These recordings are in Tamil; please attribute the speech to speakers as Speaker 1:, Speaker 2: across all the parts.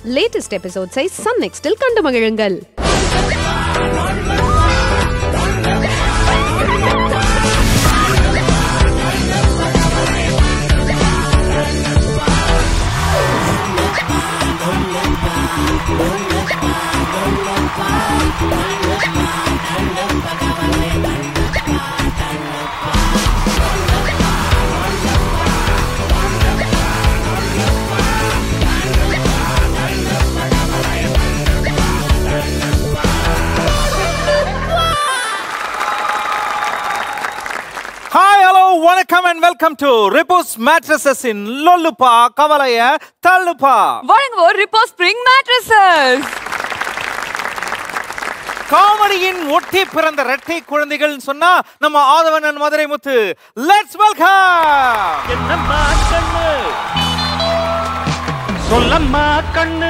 Speaker 1: லேட்டஸ்ட் எபிசோட்ஸை சன் நெக்ஸ்டில் கண்டு மகிழுங்கள்
Speaker 2: ஹாய் ஹலோ வணக்கம் and welcome to Repose mattresses in Lollupa Kavalaiya Thallupa
Speaker 3: வழங்குவோர் ரிப்போ ஸ்ப்ரிங் மேட்ரஸஸ்
Speaker 2: காமெடியின் ஒட்டி பிறந்த ரெட்டை குழந்தைகள் சொன்னா நம்ம ஆதவனன் மதுரை முத்து லெட்ஸ் வெல்கம்
Speaker 4: என்னம்மா கண்ணு சொல்லம்மா கண்ணு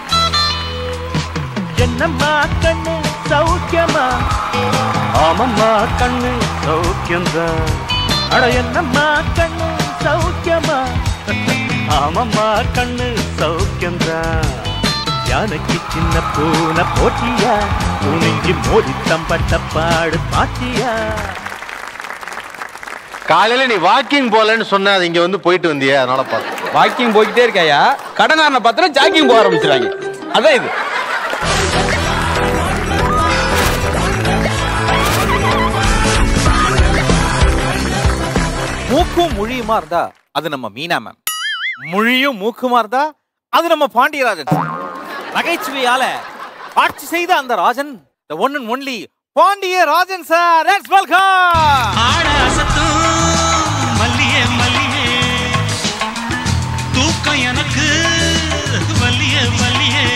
Speaker 4: என்னம்மா கண்ணு சௌக்கியமா ஆமம்மா கண்ணு சௌக்கியம்தான் அட என்னம்மா கண்ணு சௌக்கியமா ஆமம்மா கண்ணு சௌக்கியம்தான் யானைக்கு சின்ன பூனை போட்டியா துணிஞ்சு மோதி தம்பட்ட பாடு பாட்டியா
Speaker 5: காலையில நீ வாக்கிங் போலன்னு சொன்ன அது இங்க வந்து போயிட்டு வந்தியே அதனால பார்த்தேன்
Speaker 6: வாக்கிங் போய்கிட்டே இருக்காயா கடங்காரனை பார்த்தா ஜாக்கிங் போக ஆரம்பிச்சிடாங்க அதான் இது
Speaker 2: மூக்கும் முழியுமா இருந்தா அது நம்ம மீனா மேம் முழியும் மூக்குமா இருந்தா அது நம்ம பாண்டியராஜன் சார். நகைச்சுவையால ஆட்சி செய்த அந்த Rajan the one and only Pandiarajan sir let's welcome
Speaker 7: ஆட அசத்தும் மல்லியே மல்லியே தூக்கம் எனக்கு வல்லியே வல்லியே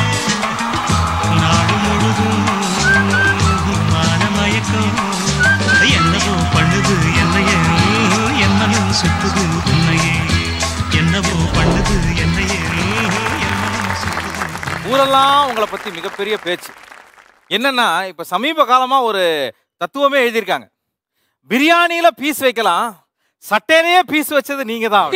Speaker 7: நாடு முழுதும் மானமயக்கம் என்னவோ பண்ணுது என்னையே என்னனும் சுத்துது உன்னையே என்னவோ பண்ணுது என்னையே என்னனும் சுத்துது
Speaker 2: ஊரெல்லாம் உங்களை பத்தி மிகப்பெரிய பேச்சு என்னன்னா இப்ப சமீப காலமா ஒரு தத்துவமே எழுதியிருக்காங்க பிரியாணியில பீஸ் வைக்கலாம் சட்டையிலேயே பீஸ் வச்சது நீங்க தான்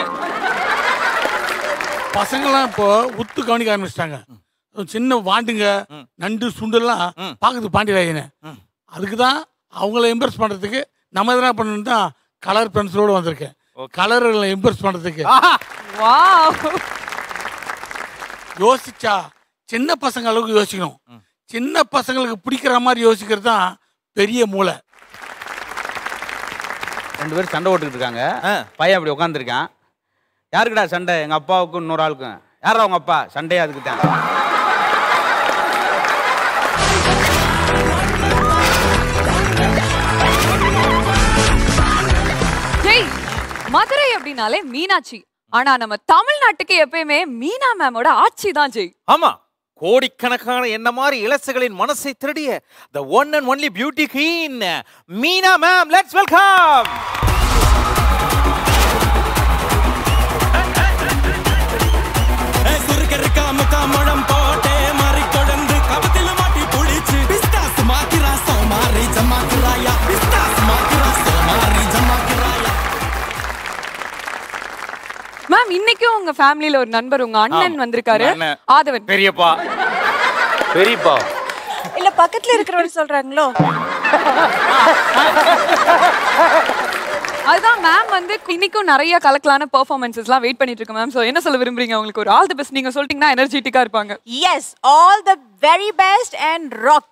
Speaker 8: பசங்கெல்லாம் இப்போ உத்து கவனிக்க ஆரம்பிச்சிட்டாங்க சின்ன வாண்டுங்க
Speaker 2: ம்.
Speaker 8: நண்டு சுண்டெல்லாம்
Speaker 2: ம்.
Speaker 8: பார்க்குறது பாண்டியராஜனை
Speaker 2: ம்.
Speaker 8: அதுக்கு தான் அவங்கள இம்ப்ரெஸ் பண்ணுறதுக்கு நம்ம எதனா பண்ணணும் தான் கலர் பென்சிலோடு வந்திருக்கேன்
Speaker 2: Okay.
Speaker 8: கலர்களை இம்ப்ரெஸ் பண்ணுறதுக்கு
Speaker 2: ஆஹா!
Speaker 3: வாவ்
Speaker 8: யோசிச்சா சின்ன பசங்க அளவுக்கு யோசிக்கணும்
Speaker 2: ம்.
Speaker 8: சின்ன பசங்களுக்கு பிடிக்கிற மாதிரி யோசிக்கிறது தான் பெரிய மூளை
Speaker 6: ரெண்டு பேரும் சண்டை ஓட்டுக்கிட்டு இருக்காங்க
Speaker 2: ஆ.
Speaker 6: பையன் அப்படி உட்காந்துருக்கான் யாருக்குடா சண்டை எங்க அப்பாவுக்கும் இன்னொரு ஆளுக்கும் யாரா உங்க அப்பா சண்டையே அதுக்கு தான்
Speaker 3: ஜெய் மதுரை அப்படின்னாலே மீனாட்சி ஆனா நம்ம தமிழ்நாட்டுக்கு எப்பயுமே மீனா மேமோட ஆட்சி தான் ஜெய்
Speaker 2: ஆமா கோடிக்கணக்கான என்ன மாதிரி இளசுகளின் மனசை திருடிய the one and only beauty queen Meena ma'am let's welcome
Speaker 7: சுருக்கருக்கா முக்கா முழம் போட்டே மாறி தொடர்ந்து கபத்தில மாட்டி புடிச்சு பிஸ்தாஸ் மாக்கிரா சோமாரி ஜமாக்குறாயா பிஸ்தாஸ் மாக்கிரா சோமாரி ஜமாக்குறாயா
Speaker 3: மேம் இன்னைக்கும் உங்க ஃபேமிலில ஒரு நண்பர் உங்க அண்ணன்
Speaker 2: ஆமா.
Speaker 3: வந்திருக்காரு
Speaker 2: உங்க அண்ணன்.
Speaker 3: ஆதவன்
Speaker 2: பெரியப்பா
Speaker 5: பெரியப்பா
Speaker 9: இல்ல பக்கத்துல இருக்கிறவங்க சொல்றாங்களோ
Speaker 3: அதுதான் மேம் வந்து இன்னைக்கும் நிறைய கலக்கலான பெர்ஃபார்மன்ஸஸ்லாம் வெயிட் பண்ணிட்டு இருக்கு மேம் சோ என்ன சொல்ல விரும்புறீங்க உங்களுக்கு ஒரு ஆல் தி பெஸ்ட் நீங்க சொல்லிட்டீங்கன்னா எனர்ஜெட்டிக்கா இருப்பாங்க
Speaker 9: yes all the very best and rock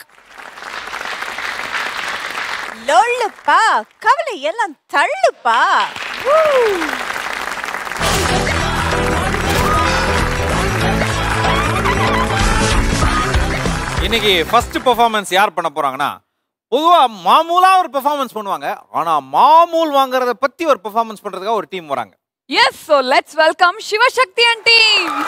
Speaker 9: Lollupa கவலை எல்லாம் தள்ளுப்பா Woo.
Speaker 2: இன்னைக்கு ஃபர்ஸ்ட் பெர்ஃபார்மன்ஸ் யார் பண்ண போறாங்கன்னா பொதுவா மாமூலா ஒரு பெர்ஃபார்மன்ஸ் பண்ணுவாங்க ஆனா மாமூல் வாங்குறத பத்தி ஒரு பெர்ஃபார்மன்ஸ் பண்றதுக்காக ஒரு டீம் வராங்க
Speaker 3: yes so let's welcome Sivasakthi and team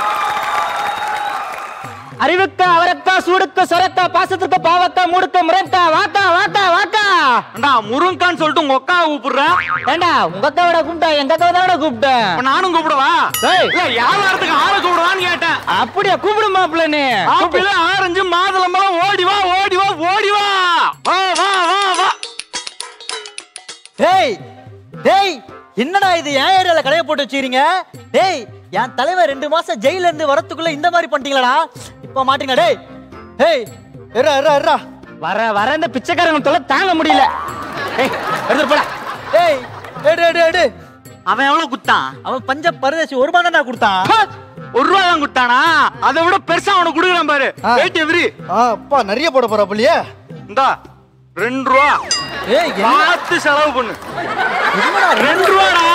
Speaker 4: அறிவுக்கா அவரக்கா சூடுக்க சொரக்கா பாசத்துக்கு பாவக்கா மூடுக்க முரக்கா வாக்கா வாக்கா வாக்கா அண்டா முருங்கான்னு சொல்லிட்டு உங்க அக்கா கூப்பிடுற ஏண்டா உங்க அக்காவோட கூப்பிட்டா எங்க அக்காவை தான் கூப்பிட்டேன் நானும் கூப்பிடவா இல்ல வியாபாரத்துக்கு ஆளை கூப்பிடுவான்னு கேட்டேன் அப்படியே கூப்பிடு மாப்பிள்ள நீ ஆப்பிள் ஆரஞ்சு மாதுளம்பழம் ஓடி வா ஓடி வா ஓடி வா வா வா வா வா
Speaker 10: டேய் டேய் என்னடா இது என் ஏரியால கடைய போட்டு வச்சிருக்கீங்க டேய்
Speaker 4: என் தலைவர் ரெண்டு மாசம் ஜெயில இருந்து வரத்துக்குள்ள இந்த மாதிரி பண்ணிட்டீங்களா இப்ப மாட்டீங்க டேய் ஹேய் எரா எரா எரா
Speaker 6: வர வர இந்த பிச்சைக்காரங்க தொல்லை தாங்க முடியல ஏய் எடுத்துட்டு போடா
Speaker 4: டேய் எடு எடு எடு
Speaker 6: அவன் எவ்வளவு குத்தான்
Speaker 4: அவன் பஞ்ச பரதேசி ஒரு ரூபாய் தான் கொடுத்தான்
Speaker 6: ஒரு ரூபா தான் குத்தானா அதை விட பெருசா அவனுக்கு கொடுக்குறான் பாரு வெயிட் எவ்ரி
Speaker 4: அப்பா நிறைய போட போறா புள்ளியே
Speaker 6: இந்தா ரெண்டு ரூபா
Speaker 4: ஏய்
Speaker 6: பார்த்து செலவு பண்ணு
Speaker 4: என்னடா
Speaker 6: ரெண்டு ரூபாடா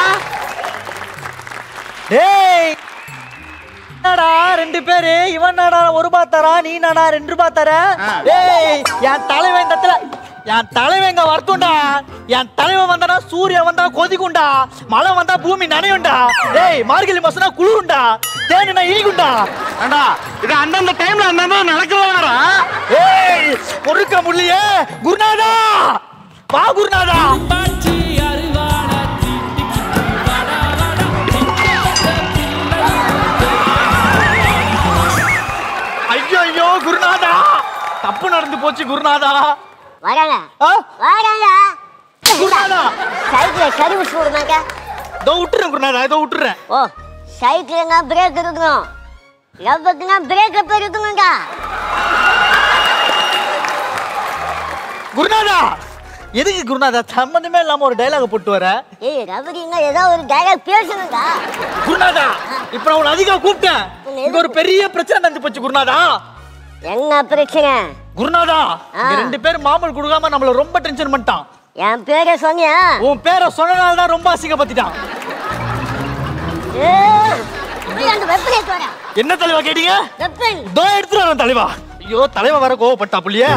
Speaker 4: டேய் என்னடா ரெண்டு பேரு இவன் நாடா ஒரு ரூபாய் தரா நீ நாடா ரெண்டு ரூபாய் தர டேய் என் தலைவன் இந்த இடத்துல என் தலைவன் இங்க வரட்டும்டா என் தலைவன் வந்தானா சூரியன் வந்தா கொதிக்கும்டா மழை வந்தா பூமி நனையும்டா டேய் மார்கழி மாசம்னா குளிரும்டா தேனினா இனிக்கும்டா
Speaker 6: ஏண்டா இது அந்தந்த டைம்ல அந்தந்த நடக்கிறவங்கடா
Speaker 4: ஏய் பொறுக்க முடியலையே குருநாதா வா குருநாதா
Speaker 7: பாச்சி அருவாள தீட்டிக்கிட்டு வாடா வாடா சிங்கப்பட்ட
Speaker 4: ஐயோ ஐயோ குருநாதா தப்பு நடந்து போச்சு குருநாதா
Speaker 10: வராங்க
Speaker 4: ஆ?
Speaker 10: வராங்க
Speaker 4: குருநாதா
Speaker 10: சைக்கிள சர்வீஸ் விடுமாங்க
Speaker 4: இதோ விட்டுறேன் குருநாதா இதோ விட்டுறேன்
Speaker 10: ஓ சைக்கிளுங்க பிரேக் இருக்கணும் லவ்வுக்குங்க பிரேக் அப்ப இருக்குங்க
Speaker 4: குருநாதா எதுக்கு குருநாதா சம்பந்தமே இல்லாம ஒரு டைலாக் போட்டு வர
Speaker 10: ஏய் ரவடிங்க ஏதோ ஒரு டைலாக் பேசணுங்க
Speaker 4: குருநாதா இப்ப நான் உன்னை அதிகம் கூப்பிட்டேன் இங்க ஒரு பெரிய பிரச்சனை நடந்து போச்சு குருநாதா
Speaker 10: என்ன பிரச்சனை
Speaker 4: குருநாதா இங்க ரெண்டு பேரும் மாமூல் கொடுக்காம நம்மள ரொம்ப டென்ஷன் பண்ணிட்டான்
Speaker 10: என் பேரை சொன்னியா
Speaker 4: உன் பேரை சொன்னனால தான் ரொம்ப அசிங்கப்படுத்திட்டான்
Speaker 10: ஏய், போய் அந்த வெப்பனை தோற
Speaker 4: என்ன தலைவா கேட்டீங்க
Speaker 10: வெப்பன்
Speaker 4: இதோ எடுத்துட்டு வரேன் தலைவா ஐயோ தலைவா வர கோவப்பட்டா புள்ளிய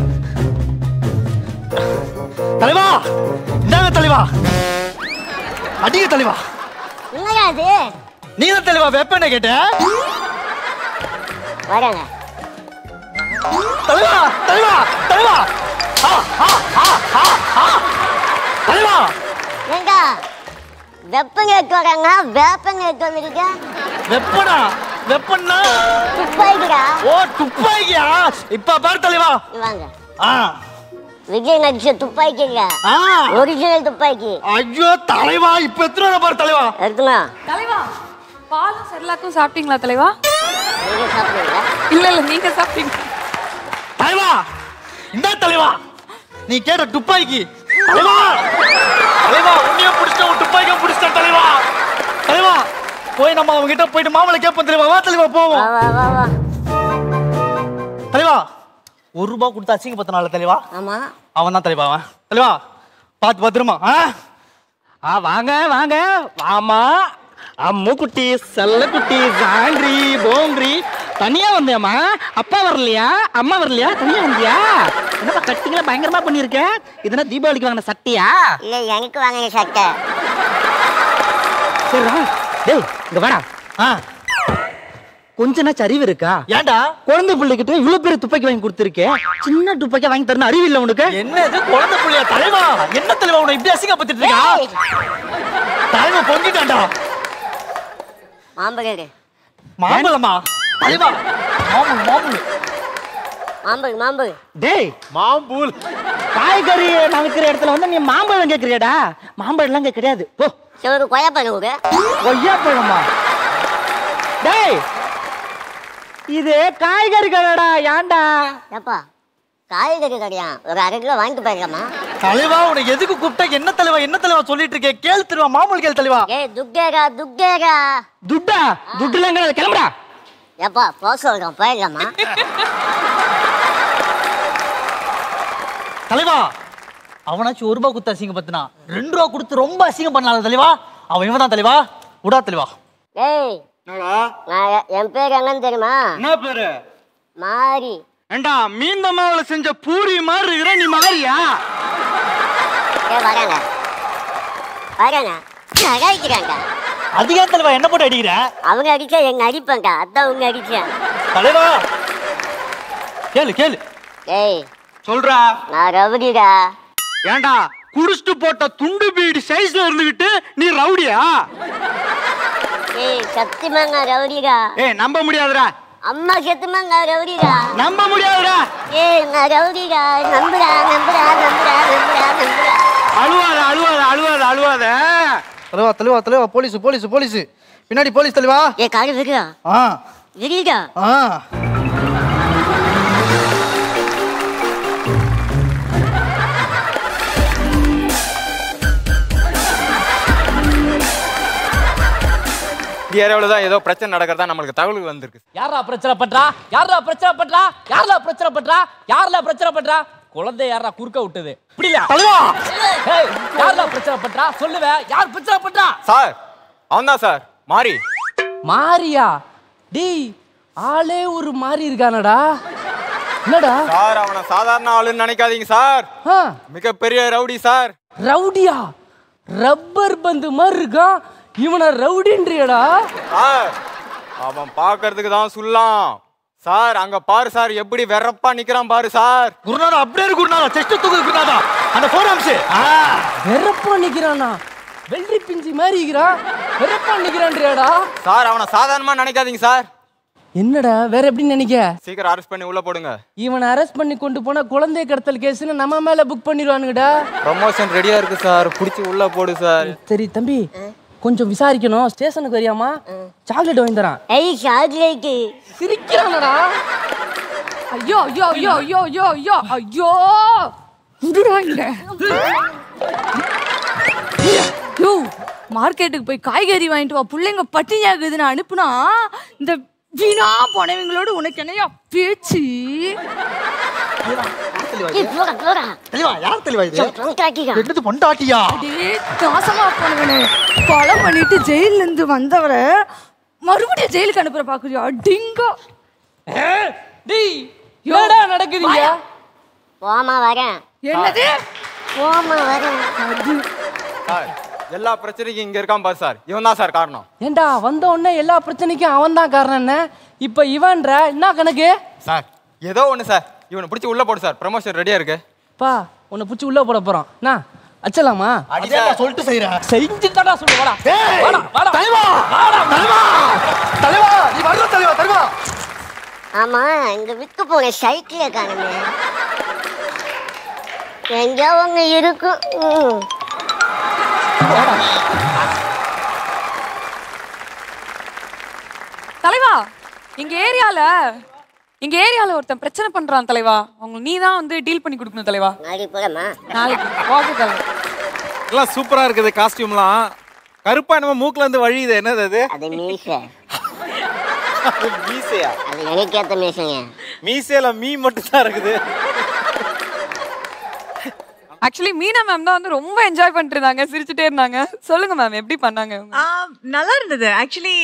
Speaker 4: தலைவா இந்தாங்க தலைவா அடிங்க தலைவா
Speaker 10: என்னடா அது
Speaker 4: நீ தான் தலைவா வெப்பனை கேட்டேன்
Speaker 10: வராங்க
Speaker 4: தலைவா தலைவா தலைவா ஆ, ஆ, ஆ, ஆ, ஆ. தலைவா
Speaker 10: ஏங்க வெப்பங்க எடுத்து வராங்க வேப்பங்க எடுத்து வந்திருக்க
Speaker 4: வெப்பனா வெப்பன்னா
Speaker 10: துப்பாக்கிடா
Speaker 4: ஓ துப்பாக்கியா இப்ப பாரு தலைவா
Speaker 10: வாங்க
Speaker 4: ஆ
Speaker 10: விஜய் நடிச்ச துப்பாக்கி இல்ல
Speaker 4: ஆ
Speaker 10: ஒரிஜினல் துப்பாக்கி
Speaker 4: ஐயோ தலைவா இப்ப எத்தனை வர பாரு தலைவா
Speaker 10: எடுத்துமா
Speaker 3: தலைவா பாலும் செர்லாக்கும் சாப்பிட்டீங்களா தலைவா
Speaker 10: நீங்க சாப்பிடுங்க
Speaker 3: இல்ல இல்ல நீங்க சாப்பிட்டீங்க
Speaker 4: தலைவா இந்த தலைவா நீ கேட்ட துப்பாக்கி தலைவா தலைவா உன்னையும் பிடிச்சிட்ட உன் துப்பாக்கியும் பிடிச்சிட்ட தலைவா தலைவா போய் நம்ம அவங்க கிட்ட போயிட்டு மாமலை கேட்போம் தலைவா வா தலைவா
Speaker 10: வா
Speaker 4: போவோம்
Speaker 10: வா வா வா
Speaker 4: தலைவா ஒரு ரூபாய் கொடுத்து அசிங்க பத்தினால தலைவா
Speaker 10: ஆமா
Speaker 4: அவன் தான் தலைவா அவன் தலைவா பார்த்து பத்திரமா ஆ
Speaker 6: ஆ வாங்க வாங்க வாமா அம்மு குட்டி செல்ல குட்டி ஜாங்கிரி போங்கிரி தனியா வந்தியாமா அப்பா வரலையா அம்மா வரலையா தனியா வந்தியா என்னப்பா கட்டிங்களா பயங்கரமா பண்ணிருக்க இதுனா தீபாவளிக்கு வாங்கின சட்டியா
Speaker 10: இல்ல எனக்கு வாங்க சட்டை
Speaker 6: சரி வா. டேய் இங்க வாடா
Speaker 4: ஆ
Speaker 6: கொஞ்ச நாச்சு அறிவு இருக்கா
Speaker 4: ஏன்டா
Speaker 6: குழந்தை பிள்ளைகிட்ட இவ்வளவு பெரிய துப்பாக்கி வாங்கி கொடுத்துருக்கேன் சின்ன துப்பாக்கி வாங்கி தரணும் அறிவு இல்ல உனக்கு
Speaker 4: என்ன இது குழந்தை புள்ளையா தலைவா என்ன தலைவா உன்னை இப்படி அசிங்கப்பத்திட்டு இருக்கா
Speaker 10: ஏய்,
Speaker 4: தலைவா பொங்கிட்டான்டா
Speaker 10: மாம்பழம்
Speaker 4: மாம்பழமா தலைவா மாம்பழம் மாம்பழம்
Speaker 10: மாம்பழம் மாம்பழம்
Speaker 6: டேய்
Speaker 5: மாம்பூல்
Speaker 6: காய்கறி நமைக்கிற இடத்துல வந்து நீ மாம்பழம் கேக்குறியாடா மாம்பழம்லாம் இங்க கிடையாது போ
Speaker 10: சரி ஒரு கொய்யாப்பழம் கொடு
Speaker 6: கொய்யா பழமா டேய் இது காய்கறி கடைடா ஏன்டா
Speaker 10: ஏப்பா காய்கறி கடையா ஒரு அரை கிலோ வாங்கிட்டு போயிருக்கமா
Speaker 4: தலைவா உன்னை எதுக்கு கூப்பிட்டா என்ன தலைவா என்ன தலைவா சொல்லிட்டு இருக்கே கேள் தலைவா மாமூல் கேள் தலைவா
Speaker 10: ஏய் துக்கேரா துக்கேரா
Speaker 6: துட்டா துட்டுலாம் கிடையாது கிளம்புடா
Speaker 10: ஏப்பா போக சொல்றோம் போயிடலாமா
Speaker 4: தலைவா அவனாச்சும் ஒரு ரூபாய் கொடுத்து அசிங்கம் பத்தினா ரெண்டு ரூபா கொடுத்து ரொம்ப அசிங்கம் பண்ணாத தலைவா அவன் இவன் தான் தலைவா விடா தலைவா
Speaker 10: ஏய் நான் எ- என் பேர் என்னன்னு தெரியுமா
Speaker 6: என்ன பேரு
Speaker 10: மாரி
Speaker 6: ஏண்டா மீந்த மாவுல செஞ்ச பூரி மாதிரி இருக்கிற நீ மாறியா
Speaker 10: ஏ வராங்க வராங்க நகைக்கிறாங்க
Speaker 4: அதிகம் தலைவா என்ன போட்டு அடிக்கிற
Speaker 10: அவங்க அடிச்சா எங்க அடிப்பாங்க அதான் உங்க அடிச்சேன்
Speaker 4: தலைவா கேளு கேளு
Speaker 10: ஏய்
Speaker 6: சொல்றா
Speaker 10: நான் ரவுடிடா
Speaker 6: ஏண்டா குடிச்சிட்டு போட்ட துண்டு பீடி சைஸ்ல இருந்துகிட்டு நீ ரவுடியா
Speaker 10: ஏய் சத்தியமா நான் ரவுடிடா
Speaker 6: ஏய் நம்ப முடியாதுடா
Speaker 10: அம்மா சத்தியமா நான் ரவுடிடா
Speaker 6: நம்ப முடியாதுடா
Speaker 10: ஏய் நான் ரவுடிடா நம்புடா நம்புடா நம்புடா நம்புடா நம்புடா
Speaker 6: அழுவாத அழுவாத அழுவாத அழுவாத
Speaker 4: தலைவா தலைவா தலைவா போலீஸ் போலீஸ் போலீஸ்
Speaker 6: பின்னாடி போலீஸ் தலைவா
Speaker 10: ஏ காடு விரியா
Speaker 6: ஆ
Speaker 10: விரியா
Speaker 6: ஆ
Speaker 11: இந்த ஏரியாவில் தான் ஏதோ பிரச்சனை நடக்கிறதா நம்மளுக்கு தகவல் வந்திருக்கு
Speaker 4: யாரா பிரச்சனை பண்றா யாரா பிரச்சனை பண்றா யாரா பிரச்சனை பண்றா யாரா பிரச்சனை பண்றா குழந்தை யாரா குறுக்க விட்டது இப்படி இல்ல
Speaker 6: தலைவா
Speaker 4: ஏய் யாரா பிரச்சனை பண்றா சொல்லுவேன் யார் பிரச்சனை பண்றா
Speaker 11: சார் அவன் தான் சார் மாறி
Speaker 4: மாரியா டேய் ஆளே ஒரு மாறி இருக்கானடா என்னடா
Speaker 11: சார் அவனை சாதாரண ஆளுன்னு நினைக்காதீங்க சார்
Speaker 4: ஆ,
Speaker 11: மிகப்பெரிய ரவுடி சார்
Speaker 4: ரவுடியா ரப்பர் பந்து மாதிரி இருக்கான் இவனை ரவுடின்றியடா
Speaker 11: சார் அவன் பார்க்கறதுக்கு தான் சொல்லலாம் சார் அங்க பாரு சார் எப்படி வெறப்பா நிக்கிறான் பாரு சார்
Speaker 6: குருநாதா அப்படியே இருக்கு குருநாதா செஸ்ட் தூக்கு குருநாதா அந்த போன் அம்சு
Speaker 4: வெறப்பா நிக்கிறானா வெள்ளி பிஞ்சு மாதிரி இருக்கிறான் வெறப்பா நிக்கிறான்றியாடா
Speaker 11: சார் அவனை சாதாரணமா நினைக்காதீங்க சார்
Speaker 4: என்னடா வேற எப்படி நினைக்க
Speaker 11: சீக்கிரம் அரெஸ்ட் பண்ணி உள்ள போடுங்க
Speaker 4: இவனை அரெஸ்ட் பண்ணி கொண்டு போனா குழந்தை கடத்தல் கேஸ்னு நம்ம மேல புக் பண்ணிடுவானுங்கடா
Speaker 11: ப்ரமோஷன் ரெடியா இருக்கு சார் புடிச்சு உள்ள போடு சார்
Speaker 4: சரி தம்பி கொஞ்சம் விசாரிக்கணும் ஸ்டேஷனுக்கு வரியாமா சாக்லேட் வாங்கி தரான்
Speaker 10: ஐய் சாக்லேட்டு
Speaker 4: சிரிக்கிறானடா
Speaker 3: ஐயோ ஐயோ ஐயோ ஐயோ ஐயோ ஐயோ ஐயோ விடுடா இங்க யோ மார்க்கெட்டுக்கு போய் காய்கறி வாங்கிட்டு வா பிள்ளைங்க பட்டினி ஆகுதுன்னு அனுப்புனா இந்த வீணா போனவங்களோட உனக்கு என்னையா பேச்சு
Speaker 10: ஏய் போடா போடா
Speaker 6: தெளிவா யார் தெளிவா இது
Speaker 10: பொண்டாட்டியா
Speaker 6: என்னது பொண்டாட்டியா
Speaker 3: அப்படியே நாசமா போனவனே கொலை பண்ணிட்டு ஜெயில இருந்து வந்தவரை மறுபடியும் ஜெயிலுக்கு அனுப்புற பாக்குறியா டிங்கோ
Speaker 4: டேய் என்னடா நடக்குதுங்க
Speaker 10: போமா வரேன்
Speaker 3: என்னது
Speaker 10: போமா வரேன்
Speaker 11: சார் எல்லா பிரச்சனைக்கும் இங்க இருக்கான் பாரு சார் இவன் தான் சார் காரணம்
Speaker 4: ஏண்டா வந்த உடனே எல்லா பிரச்சனைக்கும் அவன் தான் காரணம் என்ன இப்ப இவன்ற என்ன கணக்கு
Speaker 11: சார் ஏதோ ஒண்ணு சார் இவனை பிடிச்சி உள்ள போடு சார் ப்ரமோஷன் ரெடியா இருக்கு
Speaker 4: பா உன்னை பிடிச்சி உள்ள போட போறோம் என்ன அச்சலாமா
Speaker 6: அடிதான் சொல்லிட்டு செய்யறேன்
Speaker 4: செஞ்சு தாடா சொல்லு வாடா
Speaker 6: ஏய்,
Speaker 4: வாடா வாடா
Speaker 6: தலைவா தலைவா தலைவா நீ வரல தலைவா தலைவா
Speaker 10: ஆமா இங்க விற்க போன சைக்கிள காணுமே எங்க ஒண்ணு இருக்கும் ம்.
Speaker 3: தலைவா எங்க ஏரியால எங்க ஏரியால ஒருத்தன் பிரச்சனை பண்றான் தலைவா அவங்க நீ தான் வந்து டீல் பண்ணி கொடுக்கணும் தலைவா
Speaker 10: நாளைக்கு போலாமா
Speaker 3: நாளைக்கு ஓகே தலைவா
Speaker 2: எல்லாம் சூப்பரா இருக்குது காஸ்டியூம்லாம் கருப்பா நம்ம மூக்குல இருந்து வழியுது என்னது அது
Speaker 10: அது மீச
Speaker 2: மீசையா
Speaker 10: அது எனக்கேத்த மீசைங்க
Speaker 2: மீசையில மீ மட்டும் தான் இருக்குது
Speaker 3: ஆக்சுவலி மீனா மேம் தான் வந்து ரொம்ப என்ஜாய் பண்ணிட்டு இருந்தாங்க சிரிச்சுட்டே இருந்தாங்க சொல்லுங்க மேம் எப்படி பண்ணாங்க இவங்க?
Speaker 9: ஆ, நல்லா இருந்தது ஆக்சுவலி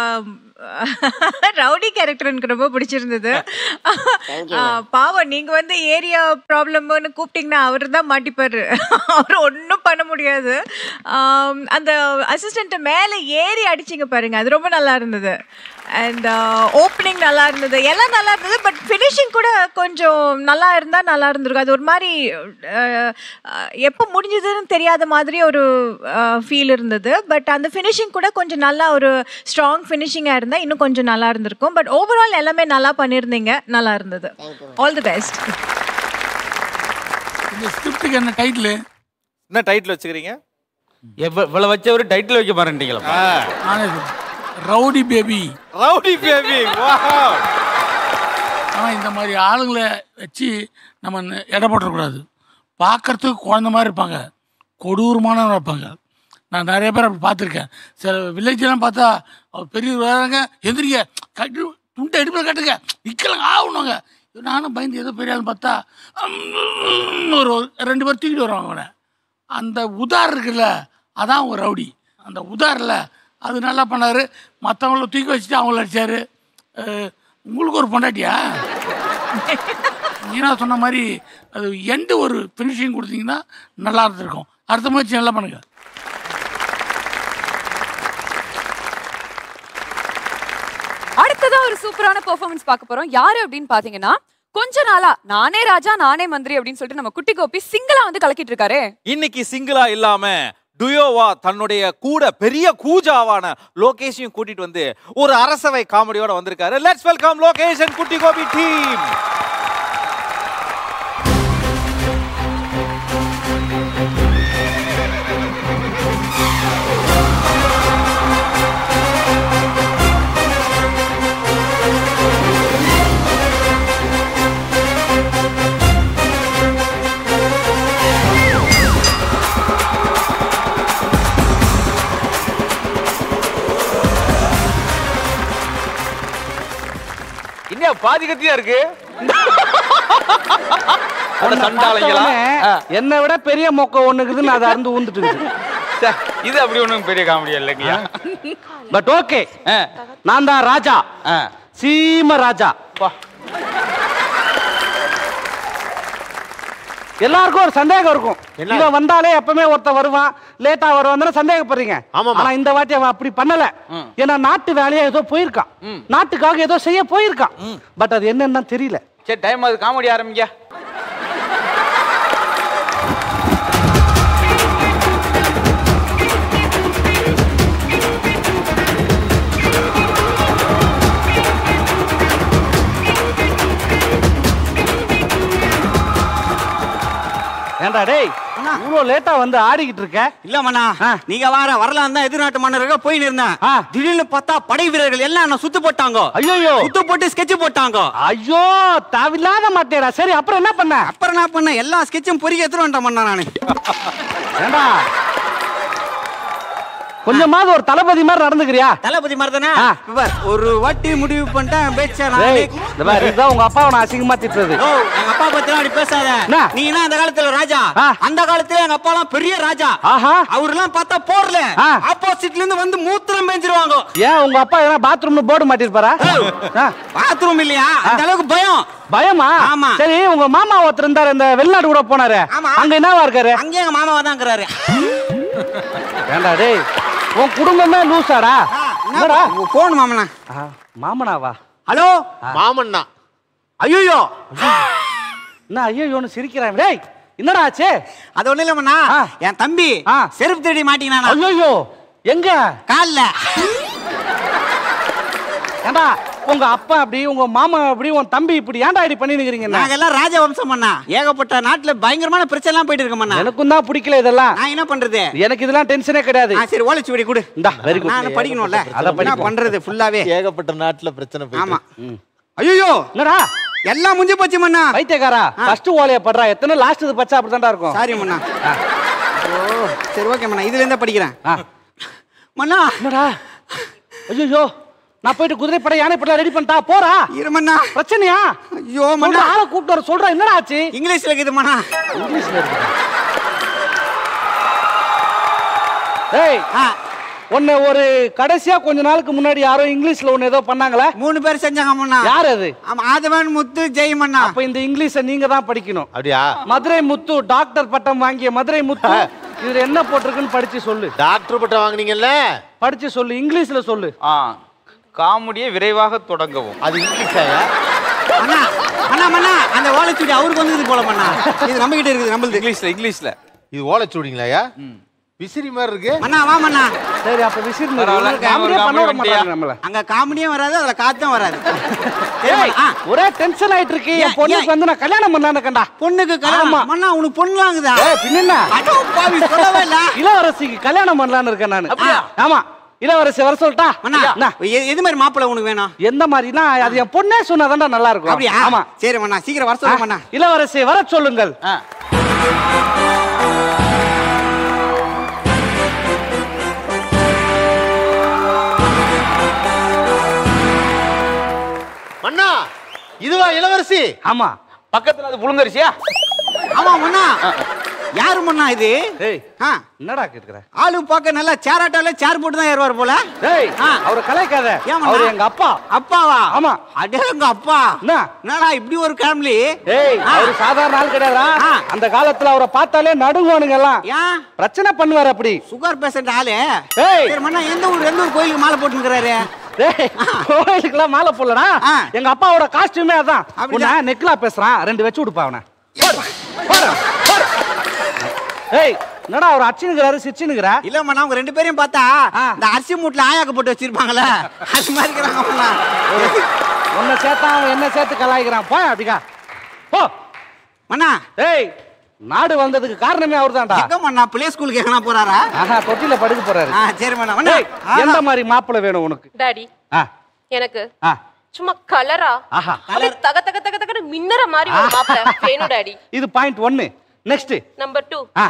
Speaker 9: ரவுடி கேரக்டர் எனக்கு ரொம்ப பிடிச்சிருந்தது ஆ, பாவம் நீங்க வந்து ஏரியா ப்ராப்ளம்னு கூப்பிட்டீங்கன்னா அவர் தான் மாட்டிப்பாரு அவர் ஒன்றும் பண்ண முடியாது ஆம், அந்த அசிஸ்டண்ட்டை மேலே ஏறி அடிச்சிங்க பாருங்க அது ரொம்ப நல்லா இருந்தது அண்ட் ஓப்பனிங் நல்லா இருந்தது எல்லாம் நல்லா இருந்தது பட் ஃபினிஷிங் கூட கொஞ்சம் நல்லா இருந்தால் நல்லா இருந்திருக்கும் அது ஒரு மாதிரி எப்போ முடிஞ்சதுன்னு தெரியாத மாதிரி ஒரு ஃபீல் இருந்தது பட் அந்த ஃபினிஷிங் கூட கொஞ்சம் நல்லா ஒரு ஸ்ட்ராங் ஃபினிஷிங்காக இருந்தால் இன்னும் கொஞ்சம் நல்லா இருந்திருக்கும் பட் ஓவரால் எல்லாமே நல்லா பண்ணியிருந்தீங்க நல்லா இருந்தது ஆல் தி பெஸ்ட்
Speaker 8: இந்த ஸ்கிரிப்டுக்கு என்ன டைட்டில்
Speaker 2: என்ன டைட்டில் வச்சுக்கிறீங்க
Speaker 12: இவ்வளவு வச்ச ஒரு டைட்டில் வைக்க மாட்டேங்களா
Speaker 8: நானே ரவுடி பேபி
Speaker 2: ரவுடி பேபி
Speaker 8: ஆனால் இந்த மாதிரி ஆளுங்களை வச்சு நம்ம ந- எடை போட்டுறக்கூடாது பார்க்கறதுக்கு குழந்த மாதிரி இருப்பாங்க கொடூரமானவங்க இருப்பாங்க நான் நிறைய பேர் அப்படி பார்த்துருக்கேன் சில வில்லேஜ்லாம் பார்த்தா அவர் பெரிய வராங்க எந்திரிங்க கட்டு துண்டை இடுப்பில் கட்டுங்க நிற்கலங்க ஆகணுங்க நானும் பயந்து ஏதோ பெரிய ஆள் பார்த்தா உம், ஒரு ஒரு ரெண்டு பேர் தூக்கிட்டு வருவாங்க அவனை அந்த உதார் இருக்குல்ல அதான் ஒரு ரவுடி அந்த உதாரில் அது நல்லா பண்ணார் மற்றவங்கள தூக்கி வச்சுட்டு அவங்கள அடிச்சாரு அஹ், உங்களுக்கு ஒரு பொண்டாட்டியா நீனா சொன்ன மாதிரி அது எண்டு ஒரு ஃபினிஷிங் கொடுத்தீங்கன்னா நல்லா இருந்திருக்கும் அடுத்த முயற்சி நல்லா பண்ணுங்க
Speaker 3: அடுத்ததா ஒரு சூப்பரான பெர்ஃபார்மன்ஸ் பார்க்க போறோம் யாரு அப்படின்னு பாத்தீங்கன்னா கொஞ்ச நாளா நானே ராஜா நானே மந்திரி அப்படின்னு சொல்லிட்டு நம்ம குட்டி கோபி சிங்கிளா வந்து கலக்கிட்டு இருக்காரு
Speaker 2: இன்னைக்கு சிங்கிளா இல்லாம டுயோவா தன்னுடைய கூட பெரிய கூஜாவான லோகேஷையும் கூட்டிட்டு வந்து ஒரு அரசவை காமெடியோட வந்திருக்காரு லெட்ஸ் வெல்கம் லோகேஷ் அண்ட் குட்டி கோபி டீம்
Speaker 7: ஆ
Speaker 12: என்ன பாதி கத்தியா இருக்கு அட
Speaker 6: உன்னை
Speaker 12: சண்டாளைங்களா
Speaker 6: பார்த்தவொடனே என்னை விட பெரிய மொக்க ஒண்ணுக்குதுன்னு அதை அறுந்து ஊந்துட்டு
Speaker 12: சே, இது அப்படி ஒண்ணும் பெரிய காமெடியா இல்லைங்கய்யா
Speaker 6: பட் ஓகே நான் தான் ராஜா சீம ராஜா எல்லாருக்கும் ஒரு சந்தேகம் இருக்கும் இவன் வந்தாலே எப்பவுமே ஒருத்தன் வருவான் லேட்டா வருவான் சந்தேகப்படுறீங்க ஆனா இந்த வாட்டி அவன் அப்படி பண்ணல ஏன்னா நாட்டு வேலையா ஏதோ போயிருக்கான் நாட்டுக்காக ஏதோ செய்ய போயிருக்கான் பட் அது என்னன்னு தான் தெரியல
Speaker 12: சரி டைம் அது காமெடி ஆரம்பிங்க
Speaker 6: ஏன்டா டேய் இவ்வளோ லேட்டா வந்து ஆடிக்கிட்டு இருக்க
Speaker 13: இல்ல மண்ணா நீங்க வார வரலாம் தான் எதிர்நாட்டு மன்னர்கள் போயின்னு இருந்தேன் திடீர்னு பார்த்தா படை வீரர்கள் எல்லாம் என்ன சுத்து போட்டாங்க
Speaker 6: ஐயோ
Speaker 13: சுத்து போட்டு ஸ்கெட்ச் போட்டாங்க
Speaker 6: ஐயோ தேவையில்லாத மாட்டேடா சரி அப்புறம் என்ன பண்ண
Speaker 13: அப்புறம் என்ன பண்ண எல்லா ஸ்கெட்சும் பொறிக்க எடுத்துட்டு வந்துட்டேன் மண்ணா நானு
Speaker 6: ஏண்டா கொஞ்சமாவது ஒரு தளபதி மாதிரி நடந்துக்கிறியா
Speaker 13: தளபதி மாதிரி தானே பார், ஒரு வாட்டி முடிவு பண்ணிட்டேன் பேச்சா
Speaker 6: டேய், இந்த பாரு, இதுதான் உங்க அப்பாவை நான் அசிங்கமா திட்டுறது
Speaker 13: ஓ எங்க அப்பா பத்தி அப்படி பேசாத நீ என்ன அந்த காலத்துல ராஜா அந்த காலத்துல எங்க அப்பா எல்லாம் பெரிய ராஜா
Speaker 6: ஆஹா
Speaker 13: அவரெல்லாம் பார்த்தா போர்ல ஆப்போசிட்ல இருந்து வந்து மூத்திரம் பெஞ்சிருவாங்க
Speaker 6: ஏன் உங்க அப்பா எதனா பாத்ரூம்ல போர்டு மாட்டிருப்பாரா
Speaker 13: பாத்ரூம் இல்லையா அந்த அளவுக்கு பயம்
Speaker 6: பயமா
Speaker 13: ஆமா.
Speaker 6: சரி உங்க மாமா ஒருத்தர் இருந்தாரு இந்த வெளிநாடு கூட போனாரு அங்க என்னவா இருக்காரு
Speaker 13: அங்கே எங்க மாமாவா தான் இருக்கிறாரு
Speaker 6: ஏண்டா டேய் உன் குடும்பமே லூசாடா என்னடா
Speaker 13: போன் மாமனா
Speaker 6: ஆ, மாமனாவா
Speaker 13: ஹலோ
Speaker 5: மாமன்னா
Speaker 13: ஐயோ
Speaker 6: என்ன ஐயோன்னு சிரிக்கிறான் டேய் என்னடா ஆச்சு
Speaker 13: அது ஒண்ணு இல்ல என் தம்பி செருப்பு தேடி மாட்டீங்கன்னா
Speaker 6: ஐயோ எங்க
Speaker 13: கால்ல
Speaker 6: ஏண்டா உங்க அப்பா அப்படி உங்க மாமா அப்படி உன் தம்பி இப்படி ஏன்டா இப்படி பண்ணி நிக்கிறீங்க
Speaker 13: நாங்க எல்லாம் ராஜ வம்சம் பண்ணா ஏகப்பட்ட நாட்டுல பயங்கரமான பிரச்சனை எல்லாம் போயிட்டு இருக்க மண்ணா
Speaker 6: எனக்கும் தான் பிடிக்கல இதெல்லாம்
Speaker 13: நான் என்ன பண்றது
Speaker 6: எனக்கு இதெல்லாம் டென்ஷனே கிடையாது
Speaker 13: ஆ, சரி ஓலைச்சுவடி கொடு
Speaker 6: இந்தா வெரி குட்
Speaker 13: நான் படிக்கணும்ல
Speaker 6: அத
Speaker 13: என்ன
Speaker 6: படிப்போம்.
Speaker 13: பண்றது ஃபுல்லாவே
Speaker 5: ஏகப்பட்ட நாட்டுல பிரச்சனை போயிட்டு
Speaker 13: ஆமா ஐயோ
Speaker 6: என்னடா
Speaker 13: எல்லாம் முடிஞ்சு போச்சு மண்ணா
Speaker 6: பைத்தியக்காரா ஃபர்ஸ்ட் ஓலைய படுறா எத்தனை லாஸ்ட் இது பச்சா அப்படிதான்டா இருக்கும்
Speaker 13: சாரி மண்ணா ஓ சரி ஓகே மண்ணா இதுல இருந்தா படிக்கிறேன் மண்ணா
Speaker 6: என்னடா ஐயோ நான் போயிட்டு குதிரைப்படை யானைப்படை ரெடி பண்ணிட்டா போறா
Speaker 13: இருமண்ணா
Speaker 6: பிரச்சனையா
Speaker 13: ஐயோ
Speaker 6: சொல்ற
Speaker 13: மண்ணா
Speaker 6: ஆளை கூப்பிட்டு வர சொல்ற என்னடா ஆச்சு
Speaker 13: இங்கிலீஷ்ல இருக்குது மண்ணா
Speaker 6: இங்கிலீஷ்ல இருக்கு ஏய் உன்னை ஒரு கடைசியா கொஞ்ச நாளுக்கு முன்னாடி யாரோ இங்கிலீஷ்ல ஒன்னு ஏதோ பண்ணாங்களே
Speaker 13: மூணு பேர் செஞ்சாங்க மண்ணா
Speaker 6: யார் அது
Speaker 13: ஆமா ஆதவன் முத்து ஜெய் மண்ணா
Speaker 6: அப்ப இந்த இங்கிலீஷ நீங்க தான் படிக்கணும்
Speaker 5: அப்படியா
Speaker 6: மதுரை முத்து டாக்டர் பட்டம் வாங்கிய மதுரை முத்து இதுல என்ன போட்டிருக்குன்னு படிச்சு சொல்லு
Speaker 5: டாக்டர் பட்டம் வாங்குனீங்கல்ல
Speaker 6: படிச்சு சொல்லு இங்கிலீஷ்ல சொல்லு
Speaker 12: ஆ காமெடியை விரைவாக தொடங்கவும்
Speaker 5: அது இங்கிலீஷாயா
Speaker 13: அண்ணா அண்ணா மண்ணா அந்த ஓலைச்சுவடி அவருக்கு வந்தது போல மண்ணா இது நம்ம கிட்ட இருக்குது நம்மளுது
Speaker 2: இங்கிலீஷ்ல இங்கிலீஷ்ல
Speaker 5: இது ஓலைச்சுவடிங்களாயா விசிறி மாதிரி இருக்கு
Speaker 13: மண்ணா வா மண்ணா
Speaker 6: சரி அப்ப விசிறு
Speaker 12: பரவாயில்ல,
Speaker 6: காமெடியே
Speaker 12: ஒரு
Speaker 6: பண்ண விட
Speaker 12: comedy
Speaker 6: மாட்டாங்க நம்மள
Speaker 13: அங்க காமெடியும் வராது அதுல காத்தும் வராது
Speaker 6: ஏய், ஒரே டென்ஷன் ஆயிட்டு இருக்கு என்
Speaker 13: ஏன்,
Speaker 6: பொண்ணுக்கு வந்து நான் கல்யாணம் பண்ணலான்னு கண்டா
Speaker 13: பொண்ணுக்கு
Speaker 6: ஆமா.
Speaker 13: கல்யாணம் மண்ணா உனக்கு பொண்ணுலாங்குதா
Speaker 6: ஏய் பின்ன
Speaker 13: அடோ பாவி சொல்லவே இல்ல
Speaker 6: இளவரசிக்கு கல்யாணம் பண்ணலான்னு இருக்கேன் நானு ஆமா இளவரசி வர சொல்லட்டா
Speaker 13: மண்ணா
Speaker 6: என்ன?
Speaker 13: எ- எது மாதிரி மாப்பிள்ளை உனக்கு வேணும்
Speaker 6: எந்த மாதிரினா அது என் பொண்ணே சொன்னாதான்டா நல்லா இருக்கும்
Speaker 13: அப்படியா
Speaker 6: ஆமா
Speaker 13: சரி மண்ணா சீக்கிரம் வர சொல்ல மண்ணா
Speaker 6: இளவரசி வர சொல்லுங்கள்
Speaker 5: மன்னா இதுவா இளவரசி
Speaker 6: ஆமா
Speaker 12: பக்கத்துல அது புழுங்கரிசியா
Speaker 13: ஆமா மண்ணா யாரு மண்ணா இது
Speaker 6: ஏய்
Speaker 13: ஆ,
Speaker 6: என்னடா கேக்குற
Speaker 13: ஆளு பார்க்க நல்லா சேராட்டால சேர் போட்டு தான் ஏறுவார் போல
Speaker 6: ஏய்
Speaker 13: ஆ.
Speaker 6: அவரை கலாய்க்காத
Speaker 13: ஏன்
Speaker 6: அவர்
Speaker 13: மண்ணா?
Speaker 6: எங்க அப்பா
Speaker 13: அப்பாவா
Speaker 6: ஆமா.
Speaker 13: அடே எங்க அப்பா
Speaker 6: என்ன
Speaker 13: என்னடா இப்படி ஒரு ஃபேமிலி
Speaker 6: ஏய் அவர் சாதாரண ஆள் கிடையாதா
Speaker 13: ஆ.
Speaker 6: அந்த காலத்துல அவரை பார்த்தாலே நடுங்குவானுங்க எல்லாம்
Speaker 13: ஏன்
Speaker 6: பிரச்சனை பண்ணுவார் அப்படி
Speaker 13: சுகர் பேஷண்ட் ஆளு
Speaker 6: ஏய்
Speaker 13: சரி மண்ணா எந்த ஊர் எந்த ஊர் கோயிலுக்கு மாலை போட்டுக்கிறாரு
Speaker 6: டேய், கோயிலுக்குலாம் மாலை போடலடா
Speaker 13: ஆ.
Speaker 6: எங்க அப்பாவோட காஸ்டியூமே அதான்
Speaker 13: அப்படியா?
Speaker 6: உன்னை நெக்லா பேசுறான் ரெண்டு வச்சு விடுப்பா அவனை போடு, போடு, போடு. ஏய் என்னடா அவர் அச்சினுங்கிறாரு சிச்சினுங்கிறா
Speaker 13: இல்ல மண்ணா அவங்க ரெண்டு பேரையும் பார்த்தா இந்த அரிசி மூட்டில் ஆயாக்க போட்டு வச்சிருப்பாங்களே அது மாதிரி இருக்கிறாங்க மண்ணா
Speaker 6: உன்னை சேர்த்தா அவன் என்ன சேர்த்து கலாய்க்கிறான் போய் அப்படிக்கா போ
Speaker 13: மண்ணா
Speaker 6: ஏய் நாடு வந்ததுக்கு காரணமே அவர்தான்டா
Speaker 13: எங்க மண்ணா பிளே ஸ்கூலுக்கு எங்கனா போறாரா
Speaker 6: ஆஹா தொட்டில படுக்க போறாரு
Speaker 13: ஆ சரி மண்ணா மண்ணா
Speaker 6: ஏய், எந்த மாதிரி மாப்பிள்ளை வேணும் உனக்கு
Speaker 1: டாடி
Speaker 6: ஆ
Speaker 1: எனக்கு
Speaker 6: ஆ
Speaker 1: சும்மா கலரா
Speaker 6: ஆஹா
Speaker 1: அப்படியே தக தக தக தகன்னு மின்னற மாதிரி ஒரு மாப்பிள்ளை வேணும் டாடி
Speaker 6: இது பாயிண்ட் ஒன்னு நெக்ஸ்ட்
Speaker 1: நம்பர் டூ
Speaker 6: ஆ.